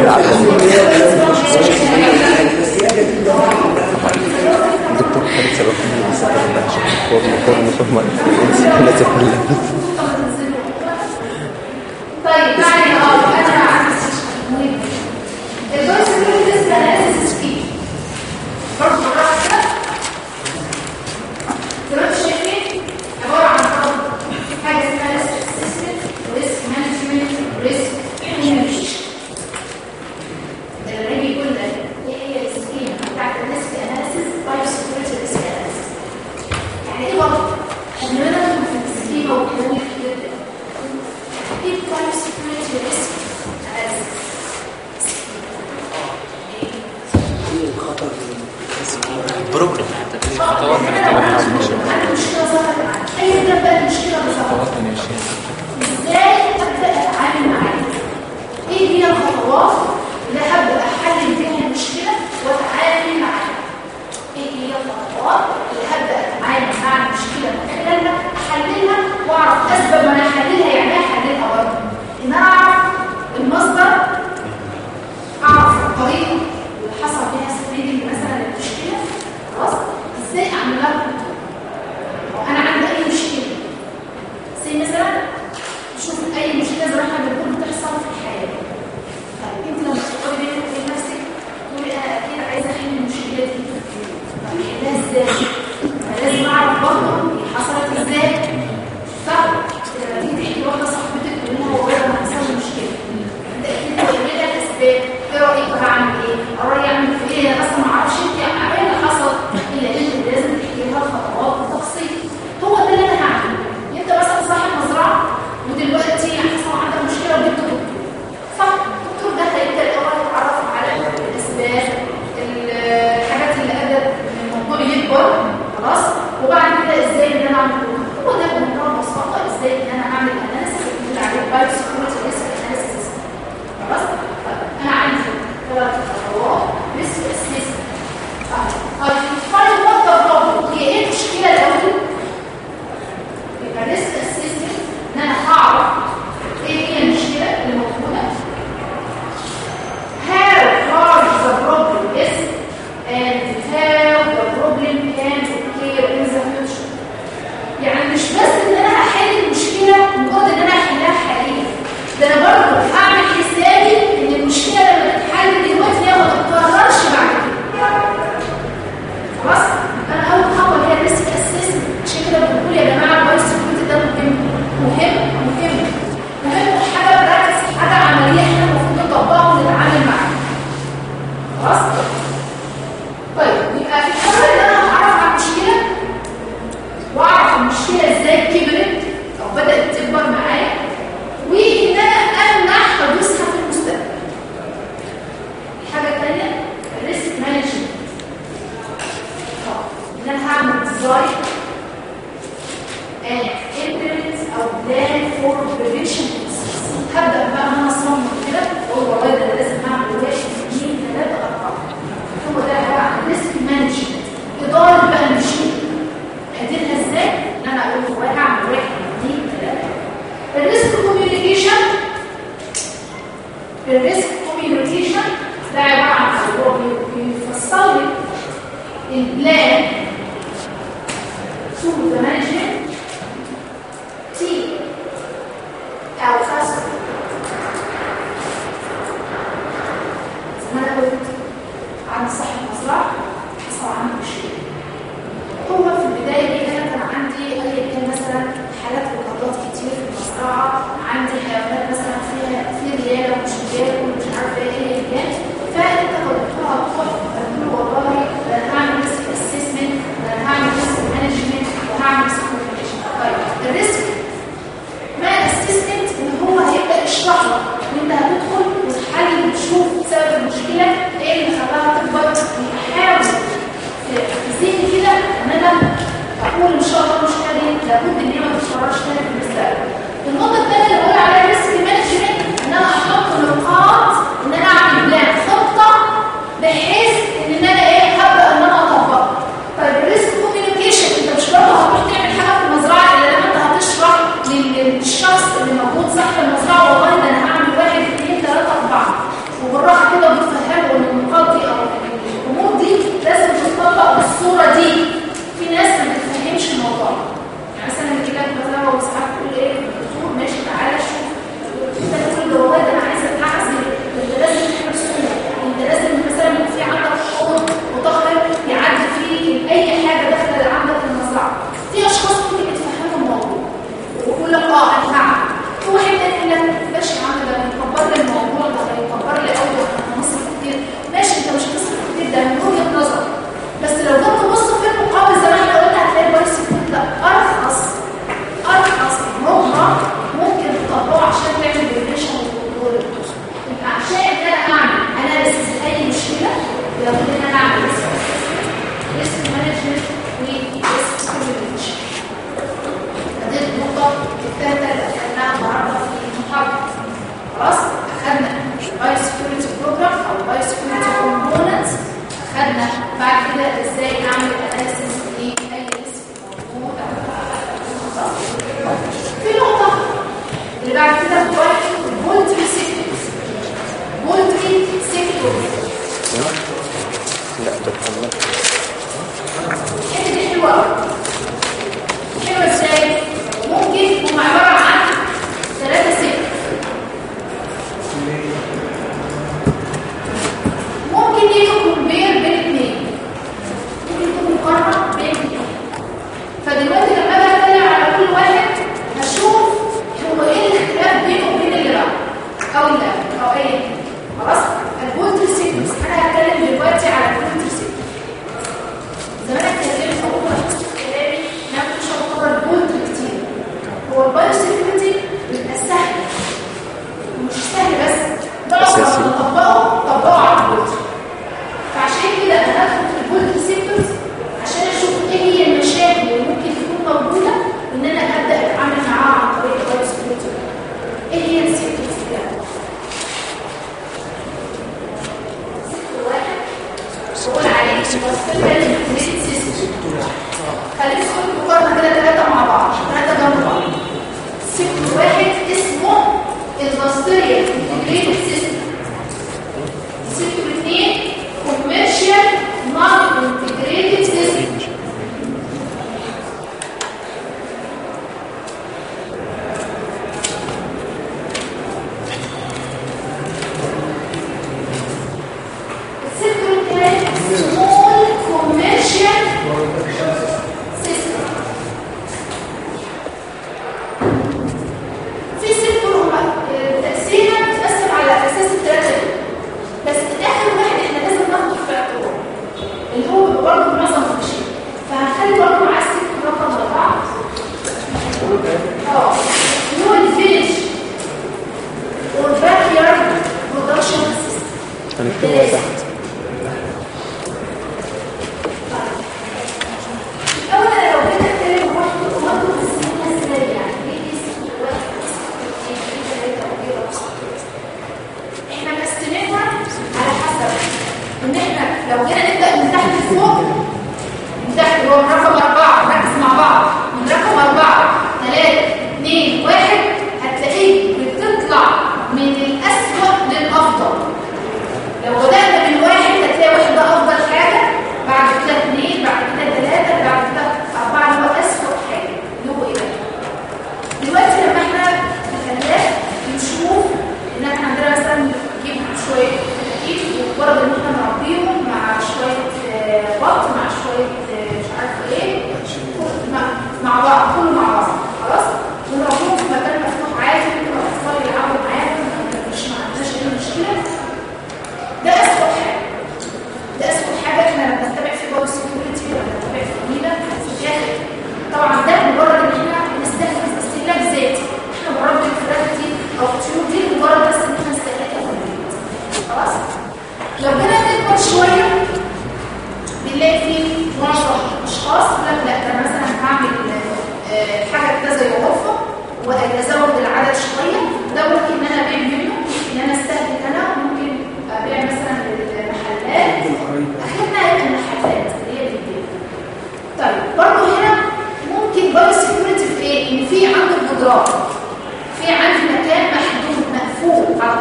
الدكتور خالد سبب لي بيسافر عشان فورم فورم ثم الناس كلها طيب يعني اه انا عندي مهم الجويس اللي لسه اناليسيس فيه برضه بالراحه كده زي ما انتم شايفين عباره عن برضه حاجه اسمها ريسك اسسمنت وريسك مانجمنت وريسك مانجمنت اللي يجي يقول لك ايه هي السكيما بتاعت الريسك اناليسيس بايو سكيورتي ريسك اناليسيس يعني ايه برضه؟ ان انا في السكيما وكلامي جدا ايه بايو سكيورتي ريسك اناليسيس بروجرام خطوات من التوحد المشكله ظهرت معاك اي ده بقى المشكله اللي ظهرت خطوات من الشيء ازاي ابدا اتعامل معاها ايه هي الخطوات اللي هبدا احلل بيها المشكله واتعامل معاها ايه هي الخطوات اللي هبدا اتعامل مع المشكله من خلالها احللها واعرف اسباب ما انا احللها يعني ايه احللها برضه ان انا اعرف المصدر اعرف الطريقه اللي حصل بيها سبريدنج مثلا للمشكله خلاص ازاي اعمل لها control؟ الريسك كوميونيكيشن ده عباره عن هو بيفصل لي البلان تو ذا مانجمنت تي او كاستمر زي ما انا قلت عند صاحب المزرعه حصل عنده مشكله هو في البدايه دي انا كان عندي اي كان مثلا حالات وقضات كتير في المزرعه عندي حيوانات مثلا فيها في رياله ومش رياله ومش عارفه ايه هي كان فانت قلتها تروح قلت له والله ده انا هعمل ريسك اسسمنت ده انا هعمل ريسك مانجمنت وهعمل ريسك طيب الريسك ما اسسمنت ان هو هيبدا يشرح لك ان انت هتدخل وتحلل وتشوف سبب المشكله ايه اللي خلاها تكبر ويحاول في ذهني كده ان انا اقول ان شاء الله المشكله دي لابد ان هي ما تتكررش تاني في المستقبل. النقطه الثانيه اللي بقول عليها ريسك مانجمنت ان انا احط نقاط ان انا اعمل بلان خطه بحيث ان انا ايه هبدا ان انا اطبقها. طيب الريسك كوميونيكيشن انت مش برضه هتروح تعمل حاجه في المزرعه الا لما انت هتشرح للشخص اللي موجود صاحب المزرعه والله ده انا هعمل واحد اثنين ثلاثه اربعه وبالراحه كده بتفهمه ان النقاط دي او الامور دي لازم تتطبق بالصوره دي في ناس ما بتفهمش الموضوع يعني مثلا يجي لك مثلا هو ساعات تقول ايه الدكتور ماشي تعالى شوف انت تقول له والله ده انا عايزه اعزل انت لازم تعمل سنه انت لازم مثلا يكون في عندك حوض وطهر يعدي فيه اي حاجه داخله عندك المزرعه في اشخاص ممكن يتفهموا الموضوع ويقول لك اه انا هعمل في واحد تاني يقول لك ماشي يا عم ده هيكبر لي الموضوع ده هيكبر لي قوي ده انا هنصرف كتير ماشي انت مش هتصرف كتير ده من وجهه نظر بس لو جيت تبص في المقابل زي ما احنا قلنا هتلاقي بايس لا ارخص ارخص مهره ممكن تطبقه عشان تعمل بريفيشن وكنترول يبقى عشان ان انا اعمل اناليسيس لاي مشكله لابد ان انا اعمل ريسك مانجمنت وريسك كوميونيكيشن دي النقطه الثالثه اللي اخذناها النهارده في المحاضره خلاص اخذنا باي سكيورتي بروجرام او باي سكيورتي كومبوننتس اخذنا بعد كده ازاي اعمل اناليسيس لاي ريسك موجود في نقطه اللي بعد كده بولتري سيكتور بولتري سيكتور لا ده كمان الحته دي حلوه قوي حلوه ازاي ممكن هم عباره عن ثلاثه سيكتور ممكن يجوا كومبير بين اثنين ممكن يكون مقارنه بين اثنين فدلوقتي لما اجي اتكلم على كل واحد هشوف هو ايه الاختلاف بينه وبين اللي بعده او اللي قبله او اي كان. خلاص البولتر سيكونس انا هتكلم دلوقتي على البولتر سيكونس زمان اتكلمت اقول لك كلامي ما كنتش بعتبر البولتر كتير هو البايو سيكيورتي بيبقى سهل ومش سهل بس بقى أساسي. تطبقه طبقه على البولتر فعشان كده انا هدخل في البولتر سيكتورز عشان اشوف ايه هي المشاكل اللي ممكن تكون موجوده ان انا ابدا اتعامل معاها عن طريق البايو سيكيورتي ايه هي السيكتورز دي سيكتور واحد بقول عليه industrial integrated system خلينا ناخد مقارنه كده ثلاثه مع بعض ثلاثه جنب بعض سيكتور واحد اسمه industrial integrated system سيكتور اثنين commercial non integrated system السيكتور الثالث small commercial system في سيكتور هم تقسيمه بتتقسم على اساس الثلاثه دول بس اخر واحد احنا لازم ناخده في الاعتبار اللي هو بيبقى برضه معظم الشيء فهنخلي برضه معاه السيكتور رقم اربعه اه اللي هو الفينش والباك يارد برودكشن سيستم هنكتبها تحت اولا لو جينا نتكلم برضه برضه بنسميها ازاي يعني ايه دي سيكتور واحد سيكتور اثنين ثلاثه وكده احنا مقسمينها على حسب ان احنا لو جينا نبدا من تحت لفوق من تحت اللي هو من رقم اربعه نركز مع بعض من رقم اربعه ثلاثه اثنين واحد هتلاقيه بتطلع من الاسوأ للافضل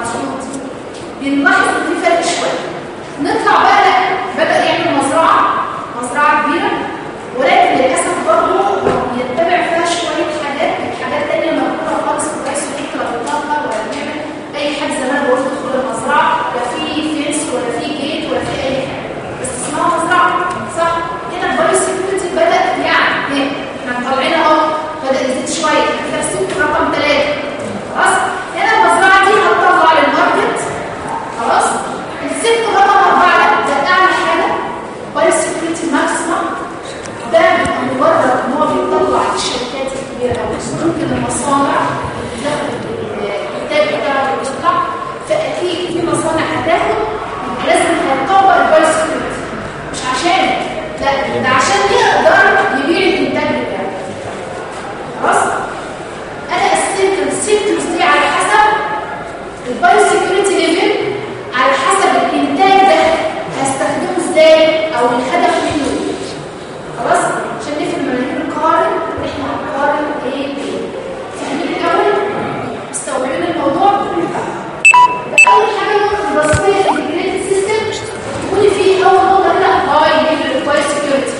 مظبوط بنلاحظ ان في فرق شويه نطلع بقى لا بدا يعمل مزرعه مزرعه كبيره ولكن للاسف برضه يتبع فيها شويه حاجات حاجات تانية مذكوره خالص في الرئيس الحكم ولا بيطلع ولا بيعمل اي حاجه زي ما انا قلت تدخل المزرعه لا في فينس ولا في جيت ولا في اي حاجه بس اسمها مزرعه صح هنا البايو سيكيورتي بدا يعني ايه احنا مطلعين اهو بدا يزيد شويه كده السوق رقم ثلاثه خلاص هنا المزرعه دي هتطلع للماركت خلاص الست رقم اربعه ده ده اعلى حاجه بايو سيكيورتي ماكسيمم ده بيبقى مجرد ان هو بيطلع الشركات الكبيره او ممكن المصانع تاخد الانتاج بتاعه ويطلع فاكيد في مصانع هتاخد يبقى لازم هتطور البايو سيكيورتي مش عشان لا ده عشان يقدر يبيع الانتاج بتاعه خلاص انا قسمت السيكتورز دي على حسب البايو سيكيورتي ليفل على حسب الانتاج ده هستخدمه ازاي او الهدف منه ايه خلاص عشان نفهم لما نيجي نقارن احنا هنقارن ايه بايه فاهمين الاول مستوعبين الموضوع اول حاجه نقطه الرسميه الانتجريتد سيستم تقولي فيه اول نقطه هنا هاي ليفل بايو سيكيورتي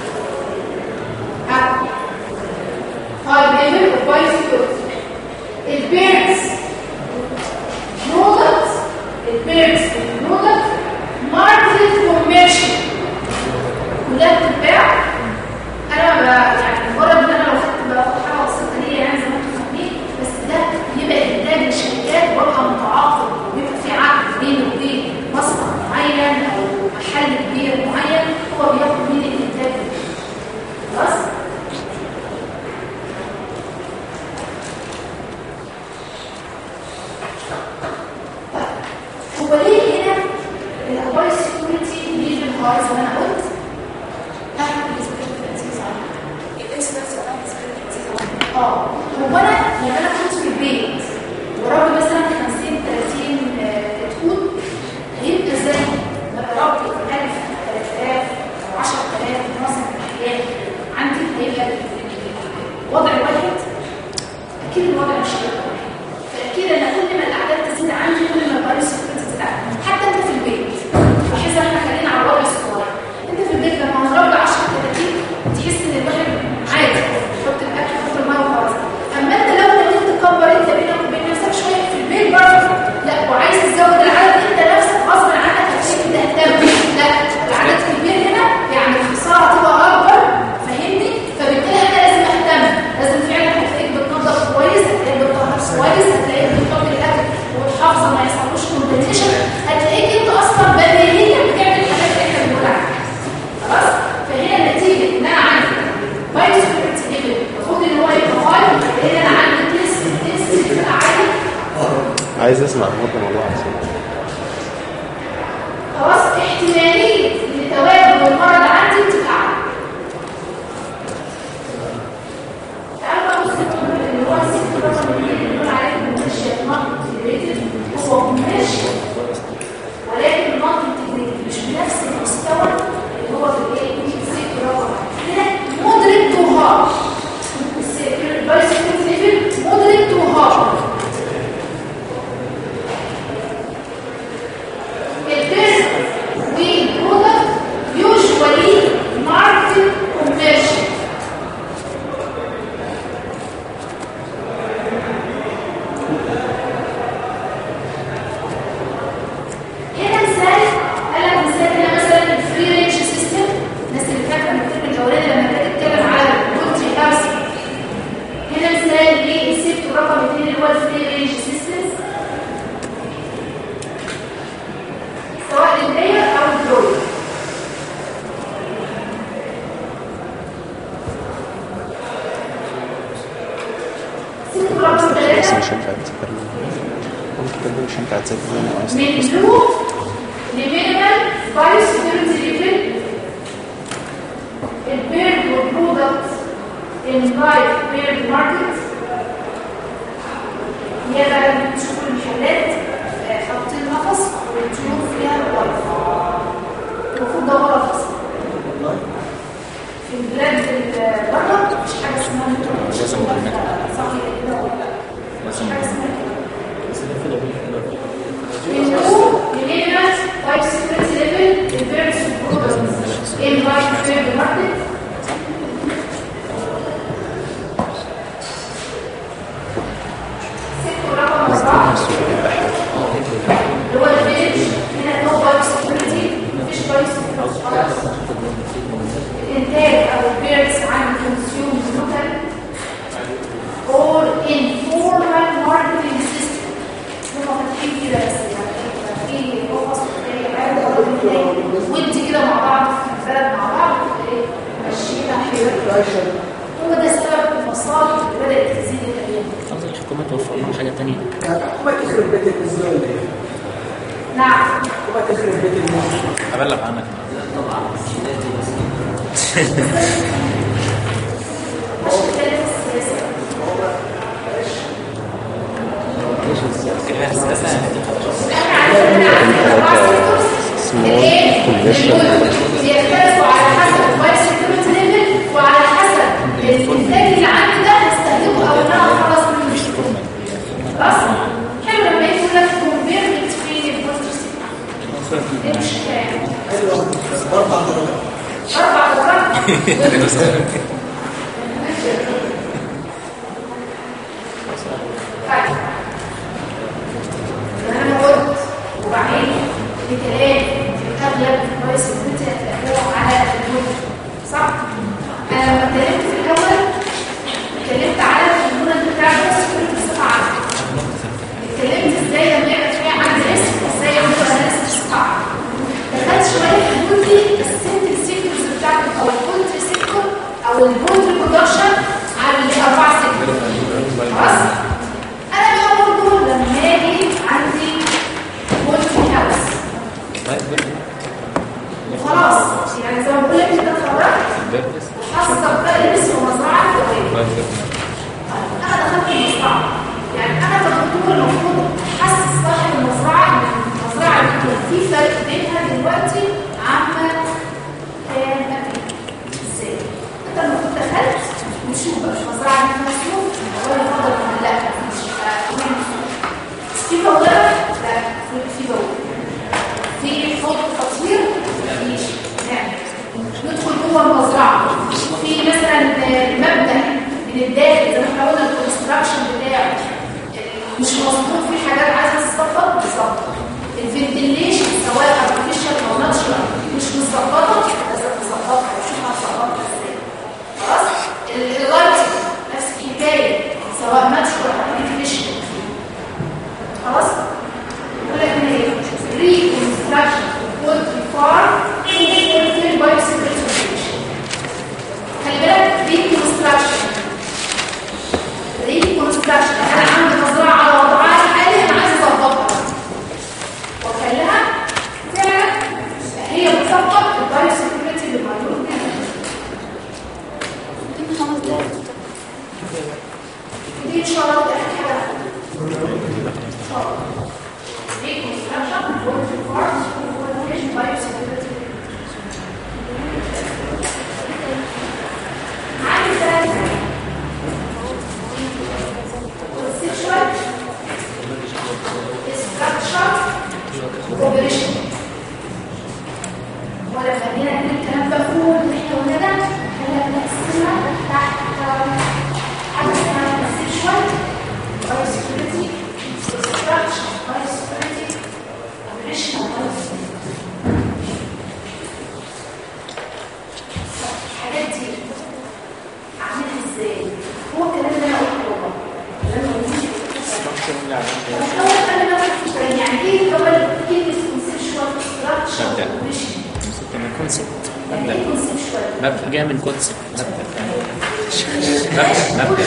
هاي ليفل اوف بايو سيكيورتي البيرنس برودكت البيرنس برودكت ماركت كوميرشال كلها بتتباع انا ب- يعني مجرد ان انا لو خدت باخد حاجه بسيطه ليا يعني زي ما انتم فاهمين بس ده بيبقى انتاج الشركات ويبقى متعاقد وبيبقى في عقد بينه وبين مصنع معين او محل كبير معين هو بياخد مني الانتاج ده. خلاص هو ليه هنا الاخبار السكيورتي ليفل هاي زي ما انا قلت اه هو انا لما انا كنت في البيت وربي مثلا 50 30 آه، كتكوت هيبقى ازاي؟ لما ربي 1000 3000 او 10000 مثلا احيان عندي هيبقى وضع واحد اكيد الوضع مش هيبقى واحد فاكيد انا كل ما الاعداد تزيد عندي كل ما الفيروس تزيد عندي حتى انت في البيت لاحظ احنا خلينا على الوضع الصغير انت في البيت لما هنربي 10 30 تحس ان الواحد عادي تحط الاكل تحط الميه وخلاص اما انت لو قدرت تكبر انت بينك وبين نفسك شويه في البيت برضه لا وعايز تزود العدد انت نفسك غصب عنك هتلاقيك تهتم لا العدد كبير هنا يعني الخساره تبقى اكبر فاهمني فبالتالي انا لازم اهتم لازم فعلا هتلاقيك بتنظف كويس هتلاقيك بتطهر كويس هتلاقيك بتحط الاكل والحافظه ما يحصلوش كونتاميشن هتلاقيك انت اصلا بديهيا بتعمل الحاجات اللي احنا بنقول عليها خلاص فهي نتيجه ان انا عندي فيروس سكيورتي ليفل المفروض ان هو يبقى هاي لان انا عندي تيست تيست بتبقى عالي عايز اسمع برضه موضوع عشان خلاص احتماليه ان تواجد المرض عندي بتبقى عاليه تعالوا بقى بص اللي هو الست رقم اللي بنقول عليه كوميرشال نون انتجريتد هو كوميرشال ولكن نون انتجريتد مش بنفس المستوى اللي هو في الايه الست رقم هنا مودريت تو هارد البايسكل ليفل مودريت تو هارد البيزنس والبرودكت يوجوالي ماركت كوميرشال هنا مثال قال لك مثال هنا مثلا الفري رينج سيستم الناس اللي فاكره من الفيلم الاولاني لما كانت بتتكلم على البولتري هاوس هنا مثال للسيفت رقم 2 اللي هو الفري رينج سيستم سواء للبيع او الدول سيفت رقم بس 3 مش هينفع تذاكر ممكن ده مش هينفع تذاكر انا اصلا من لو لمينيمال بايو سكيورتي ليفل البيرد والبرودكت ان لايف بيرد ماركت هي بقى بتشوفوا المحلات آه، حاطين نفس والطيور فيها الوايف المفروض ده غلط اصلا في البلاد اللي بره مش حاجه اسمها لازم بالمتر. صح كده ولا لا؟ مش حاجه اسمها كده تانية ما تخرب بيت النزول ده نعم ما تخرب بيت النزول ابلغ عنك مش بتكلم في السياسة بيختلفوا على حسب الوايت سكيورتي ليفل وعلى حسب الانتاج اللي عندي ده هستخدمه او ان انا اخلص منه خلاص حلو لما يجي يقول لك كومبير بين البوستر ايه المشكله يعني اربع درجات طيب انا قلت وبعدين بكلام اغلب كويس كنت هتلاقوه على الويب صح انا لما اتكلمت في الاول اتكلمت على الكومبوننت بتاع السكيورتي بصفه عامه اتكلمت ازاي لما يبقى في عندي ريسك ازاي اعمل اناليسيس بصفه عامه دخلت شويه في جزء السنتل سيكتورز بتاعت او الكونتري سيكتور او البولد برودكشن على الاربع سيكتور خلاص انا بقى برضه لما اجي عندي بولد هاوس وخلاص يعني زي ما بقول لك انت اتخرجت حصل بقى لسه مزرعه جويه انا دخلت المزرعه يعني انا كدكتور المفروض احسس صاحب المزرعه ان المزرعه دي في فرق بينها دلوقتي عما كان قبل ازاي انت المفروض دخلت وشوف بقى مش مزرعه دي فيها سوق ولا فضل ولا لا مش في بوابه لا في بوابه في حوض تطوير مفيش نعمل ندخل جوه المزرعه في مثلا مبدا من الداخل زي ما احنا قلنا الكونستراكشن بتاعه مش مظبوط في حاجات عايزه تتظبط بالظبط الفنتيليشن سواء ارتفيشال او ناتشرال مش مظبطه لازم تظبطها وشوف هتظبطها ازاي خلاص اللايتنج نفس الحكايه سواء ناتشرال او ارتفيشال خلاص يقول لك ان ايه reconstruction poultry farm to fulfill biosecurity regulation. خلي بالك reconstruction reconstruction انا عندي مزرعه على وضعها الحالي انا عايز اظبطها واخليها فعلا هي بتظبط البايوسكيورتي اللي موجود فيها اديني خمس دقايق ودي ان شاء الله تبقى حاجه ان شاء الله reconstruction poultry farm to fulfill biosecurity عندي ثلاثة conceptual structure operation ولما جينا نقول الكلام ده فوق اللي احنا قلنا ده احنا بنقسمها تحت حاجه اسمها conceptual biosecurity structure biosecurity operational biosecurity الحاجات دي اعملها ازاي هو الكلام اللي انا قلته والله لما نيجي الاول قبل ما أفكر يعني ايه الاول كلمه conceptual structure مبدأ. operation من كونسبت يعني ايه conceptual مبدأ جاي من كونسبت مبدأ مبدأ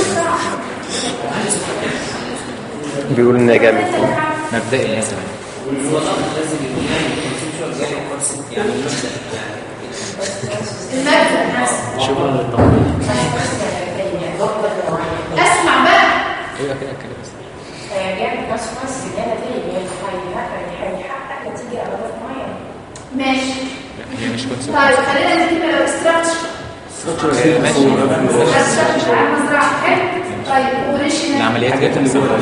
بيقول ان هي جايه من فوق مبدئي يعني زمان لازم يكون conceptual جاي من concept يعني المبدأ المبدأ نفسه شغل للتمريض اسمع بقى ايوه كده كده بس جامد بس بس الزيادة دي هيحقق هيحقق نتيجة أبدا معينة ماشي لا، هي مش كونسبت طيب خلينا نجيب الاستراكشر ماشي الاستراكشر على المزرعه حلو طيب اوبريشن العمليات جت اللي جوه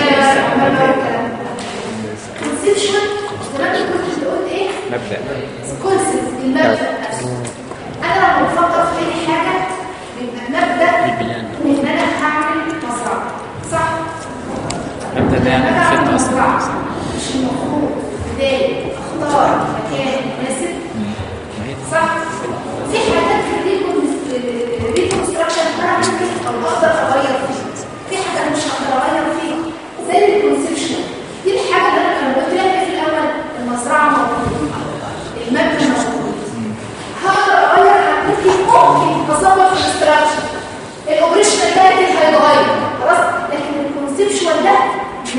كونسبشن زمان كنت بتقول ايه مبدأ كونسبت المبدا نفسه انا لما بفكر في اي حاجه بيبقى المبدا البلان ان انا هعمل مزرعه صح مبدأ ده يعني لما أنا أعمل خدمة مزرعه أصلا مش المفروض بدايه اختار مكان مناسب ما هي صح في حاجات في الريكونستراكشن انا ممكن او اقدر اغير فيها في حاجه انا مش هقدر اغير فيها زي الكونسبشن دي الحاجه اللي انا كنت قلت لك في الاول المزرعه موجوده المبنى موجود هقدر اغير حاجتي ممكن اظبط في الاستراكشر الاوبريشن ده هيتغير خلاص لكن الكونسبشوال ده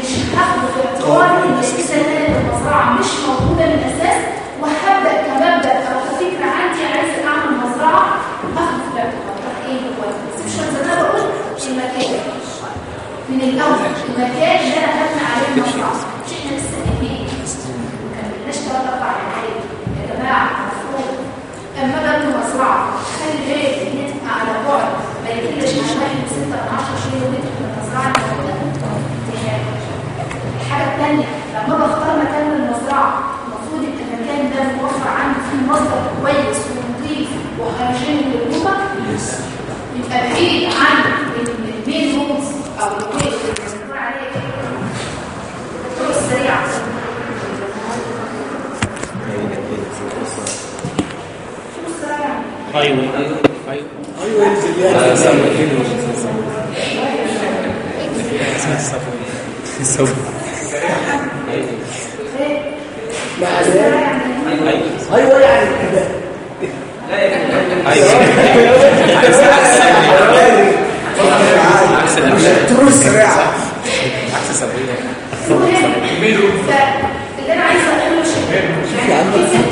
ايوه ايوه الصبر ايوه يعني كده عكس ال- تروس سريعه عكس السبعية فاللي انا عايزه اقوله شيء يعني كلمه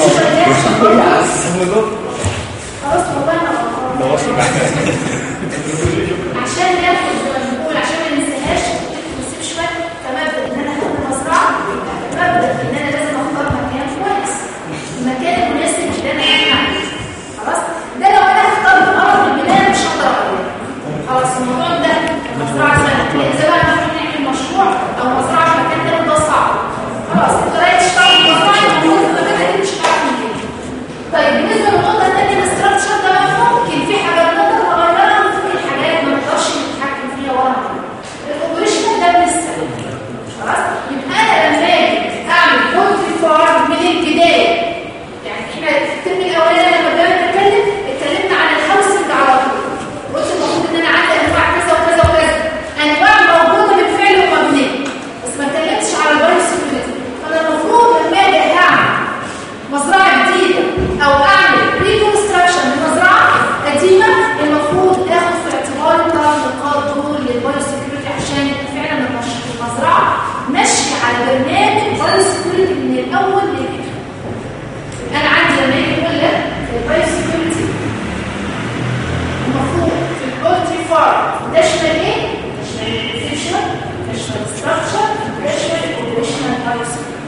خلاص والله انا غلطانة. عشان ناخد زي ما بنقول عشان ما ننساهاش الكونسبشوال كمبدا ان انا هاخد مزرعه مبدا ان انا لازم اختار مكان كويس المكان المناسب اللي انا هعمل خلاص ده لو انا اخترت غلط من البدايه مش هقدر اعمله خلاص الموضوع ده مزرعه سهله اذا بقى نروح نعمل مشروع او مزرعه في مكان تاني ده صعب خلاص انت رايح تشتغل في مزرعه موجوده في المكان ده مش هتعرف منين طيب بالنسبه للنقطه الثانيه الاستراكشر ده بقى ممكن في حاجات نقدر نغيرها وفي حاجات ما نقدرش نتحكم فيها ولا نغيرها الاوبريشن ده لسه خلاص يبقى انا لما اجي اعمل بولتري فارم من البدايه يعني احنا في الترم الاولاني لما بدانا نتكلم اتكلمنا عن الهاوسنج على طول قلت المفروض ان انا عندي انواع كذا وكذا وكذا انواع موجوده بالفعل ومبنيه بس ما اتكلمتش على البايو سيكيورتي فانا المفروض لما اجي اعمل مزرعه جديده او اعمل ريكونستراكشن لمزرعه قديمه المفروض اخد في اعتبار الثلاث نقاط دول للبايو سيكيورتي عشان يبقى فعلا المش- المزرعه ماشيه على برنامج بايو سيكيورتي من الاول للاخر انا عندي لما يجي يقول لك البايو سيكيورتي المفروض في البولتري فارم تشمل ايه؟ تشمل البوزيشن تشمل الستراكشر تشمل الاوبريشنال بايو سيكيورتي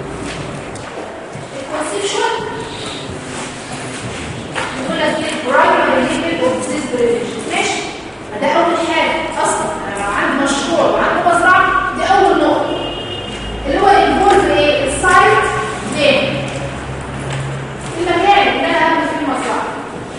الكونسيبشن يقول لك ايه برايمري ليفل اوف ديزيز بريفنشن ماشي ما ده اول حاجه اصلا انا لو عندي مشروع وعندي مزرعه دي اول نقطه اللي هو انفولف ايه السايت دي المكان اللي انا هعمل فيه المزرعه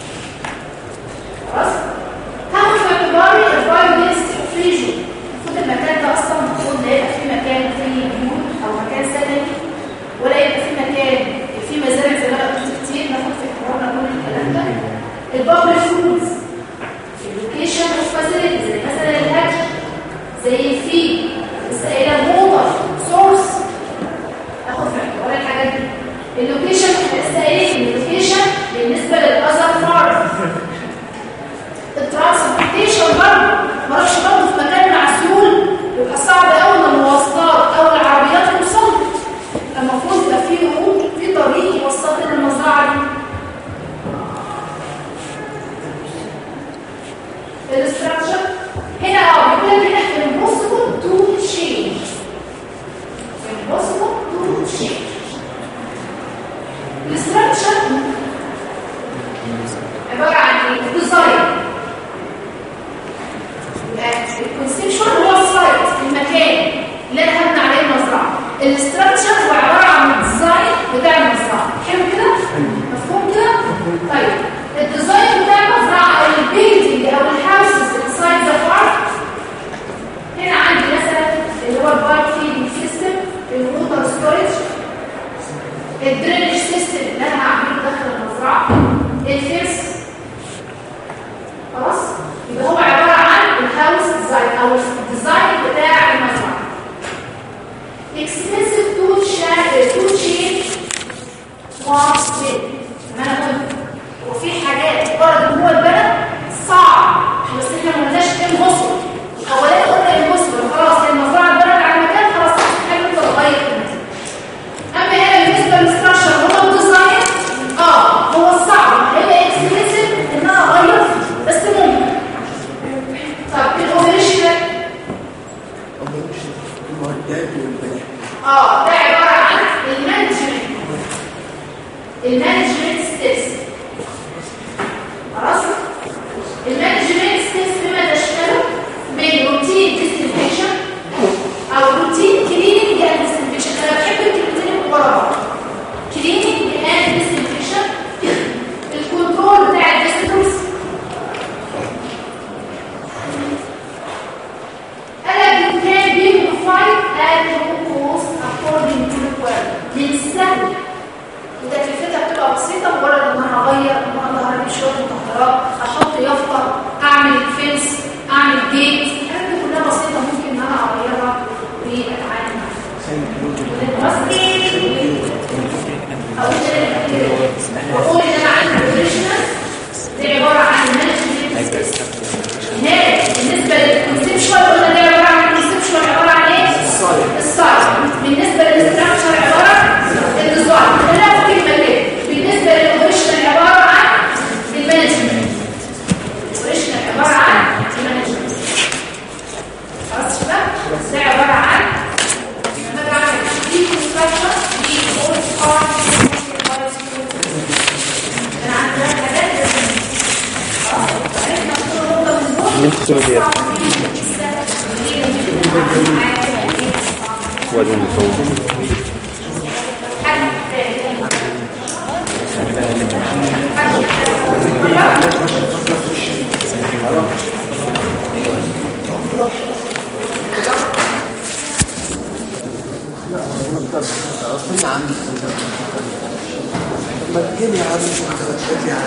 خلاص هاخد في اعتباري البايو دينستي اوف ريجن المفروض المكان ده اصلا المفروض لا يبقى فيه مكان فيه بيوت او مكان سكني ولا يبقى فيه مكان فيه مزارع زي ما انا قلت كتير ناخد في اعتبارنا كل الكلام ده البابل فودز اللوكيشن اوف فاسيلتي زي مثلا الاكل زي الفيد السائله ووتر سورس اخد في اعتبار الحاجات دي اللوكيشن لسه قايل اللوكيشن بالنسبه للاذر فارم الترانسبورتيشن برضه ما اروحش برضه في مكان معزول يبقى صعب قوي ان المواصلات او العربيات توصل المفروض يبقى في روت في طريق يوصلني للمزرعه دي الاستراكشر هنا اه بيقول لك هنا impossible to change impossible to change الاستراكشر عباره عن ايه؟ ديزاين الكونسبشن هو السايت المكان اللي انا هبني عليه المزرعه الاستراكشر هو عباره عن الديزاين بتاع المزرعه حلو كده مفهوم كده طيب الديزاين بتاع المزرعه او البيلدينج او الهاوسز انسايد ذا فارم هنا عندي مثلا اللي هو البايب فيدنج سيستم الووتر ستورج الدرينج سيستم اللي انا هعمله داخل المزرعه الفيرس خلاص يبقى هو عباره عن الهاوس ديزاين او الديزاين بتاع المزرعه expensive to share to change once ما انا قلت وفي حاجات برضه جوه البلد صعب بس احنا ما قلناش ايه مصر اولا قلنا ايه مصر خلاص هي المزرعه البلد على مكان خلاص حاجه انت تغير المكان اما هنا بالنسبه للستراكشر هو الديزاين اه هو الصعب هي اكسبنسيف ان انا اغير فيه بس ممكن طب الاوبريشن المعدات والبنات اه ده عباره عن المانجمنت المانجمنت ستيبس خلاص المانجمنت ستيبس بما تشمله من روتين ديسنفكشن او روتين كليننج اند ديسنفكشن انا بحب الكلمتين اللي ورا بعض كليننج اند ديسنفكشن الكنترول بتاع الديستنس انا كان بي موديفايد at low cost according to requirement من السهل وتكلفتها بتبقى بسيطه احط شويه مطهرات احط يافطه اعمل فنس اعمل جيت الحاجات دي كلها بسيطه ممكن ان انا اغيرها واتعامل معاها واقول ان انا عندي بروفيشنال دي عباره عن مانجمنت هناك بالنسبه للكونسبشوال قلنا دي عباره عن الكونسبشوال عباره عن ايه؟ السايز بالنسبه للاستراكشر عباره عن الديزاين خلينا في كلمه كده بالنسبه للاوبريشنال عباره عن المانجمنت الاوبريشنال عباره عن المانجمنت خلاص شباب ده عباره عن لما اجي اعمل دي كونستراكشن دي اول بارت انا عندي حاجات لازم اللي انت تقولوا ديت وادي المصور ما تجيلي يا عم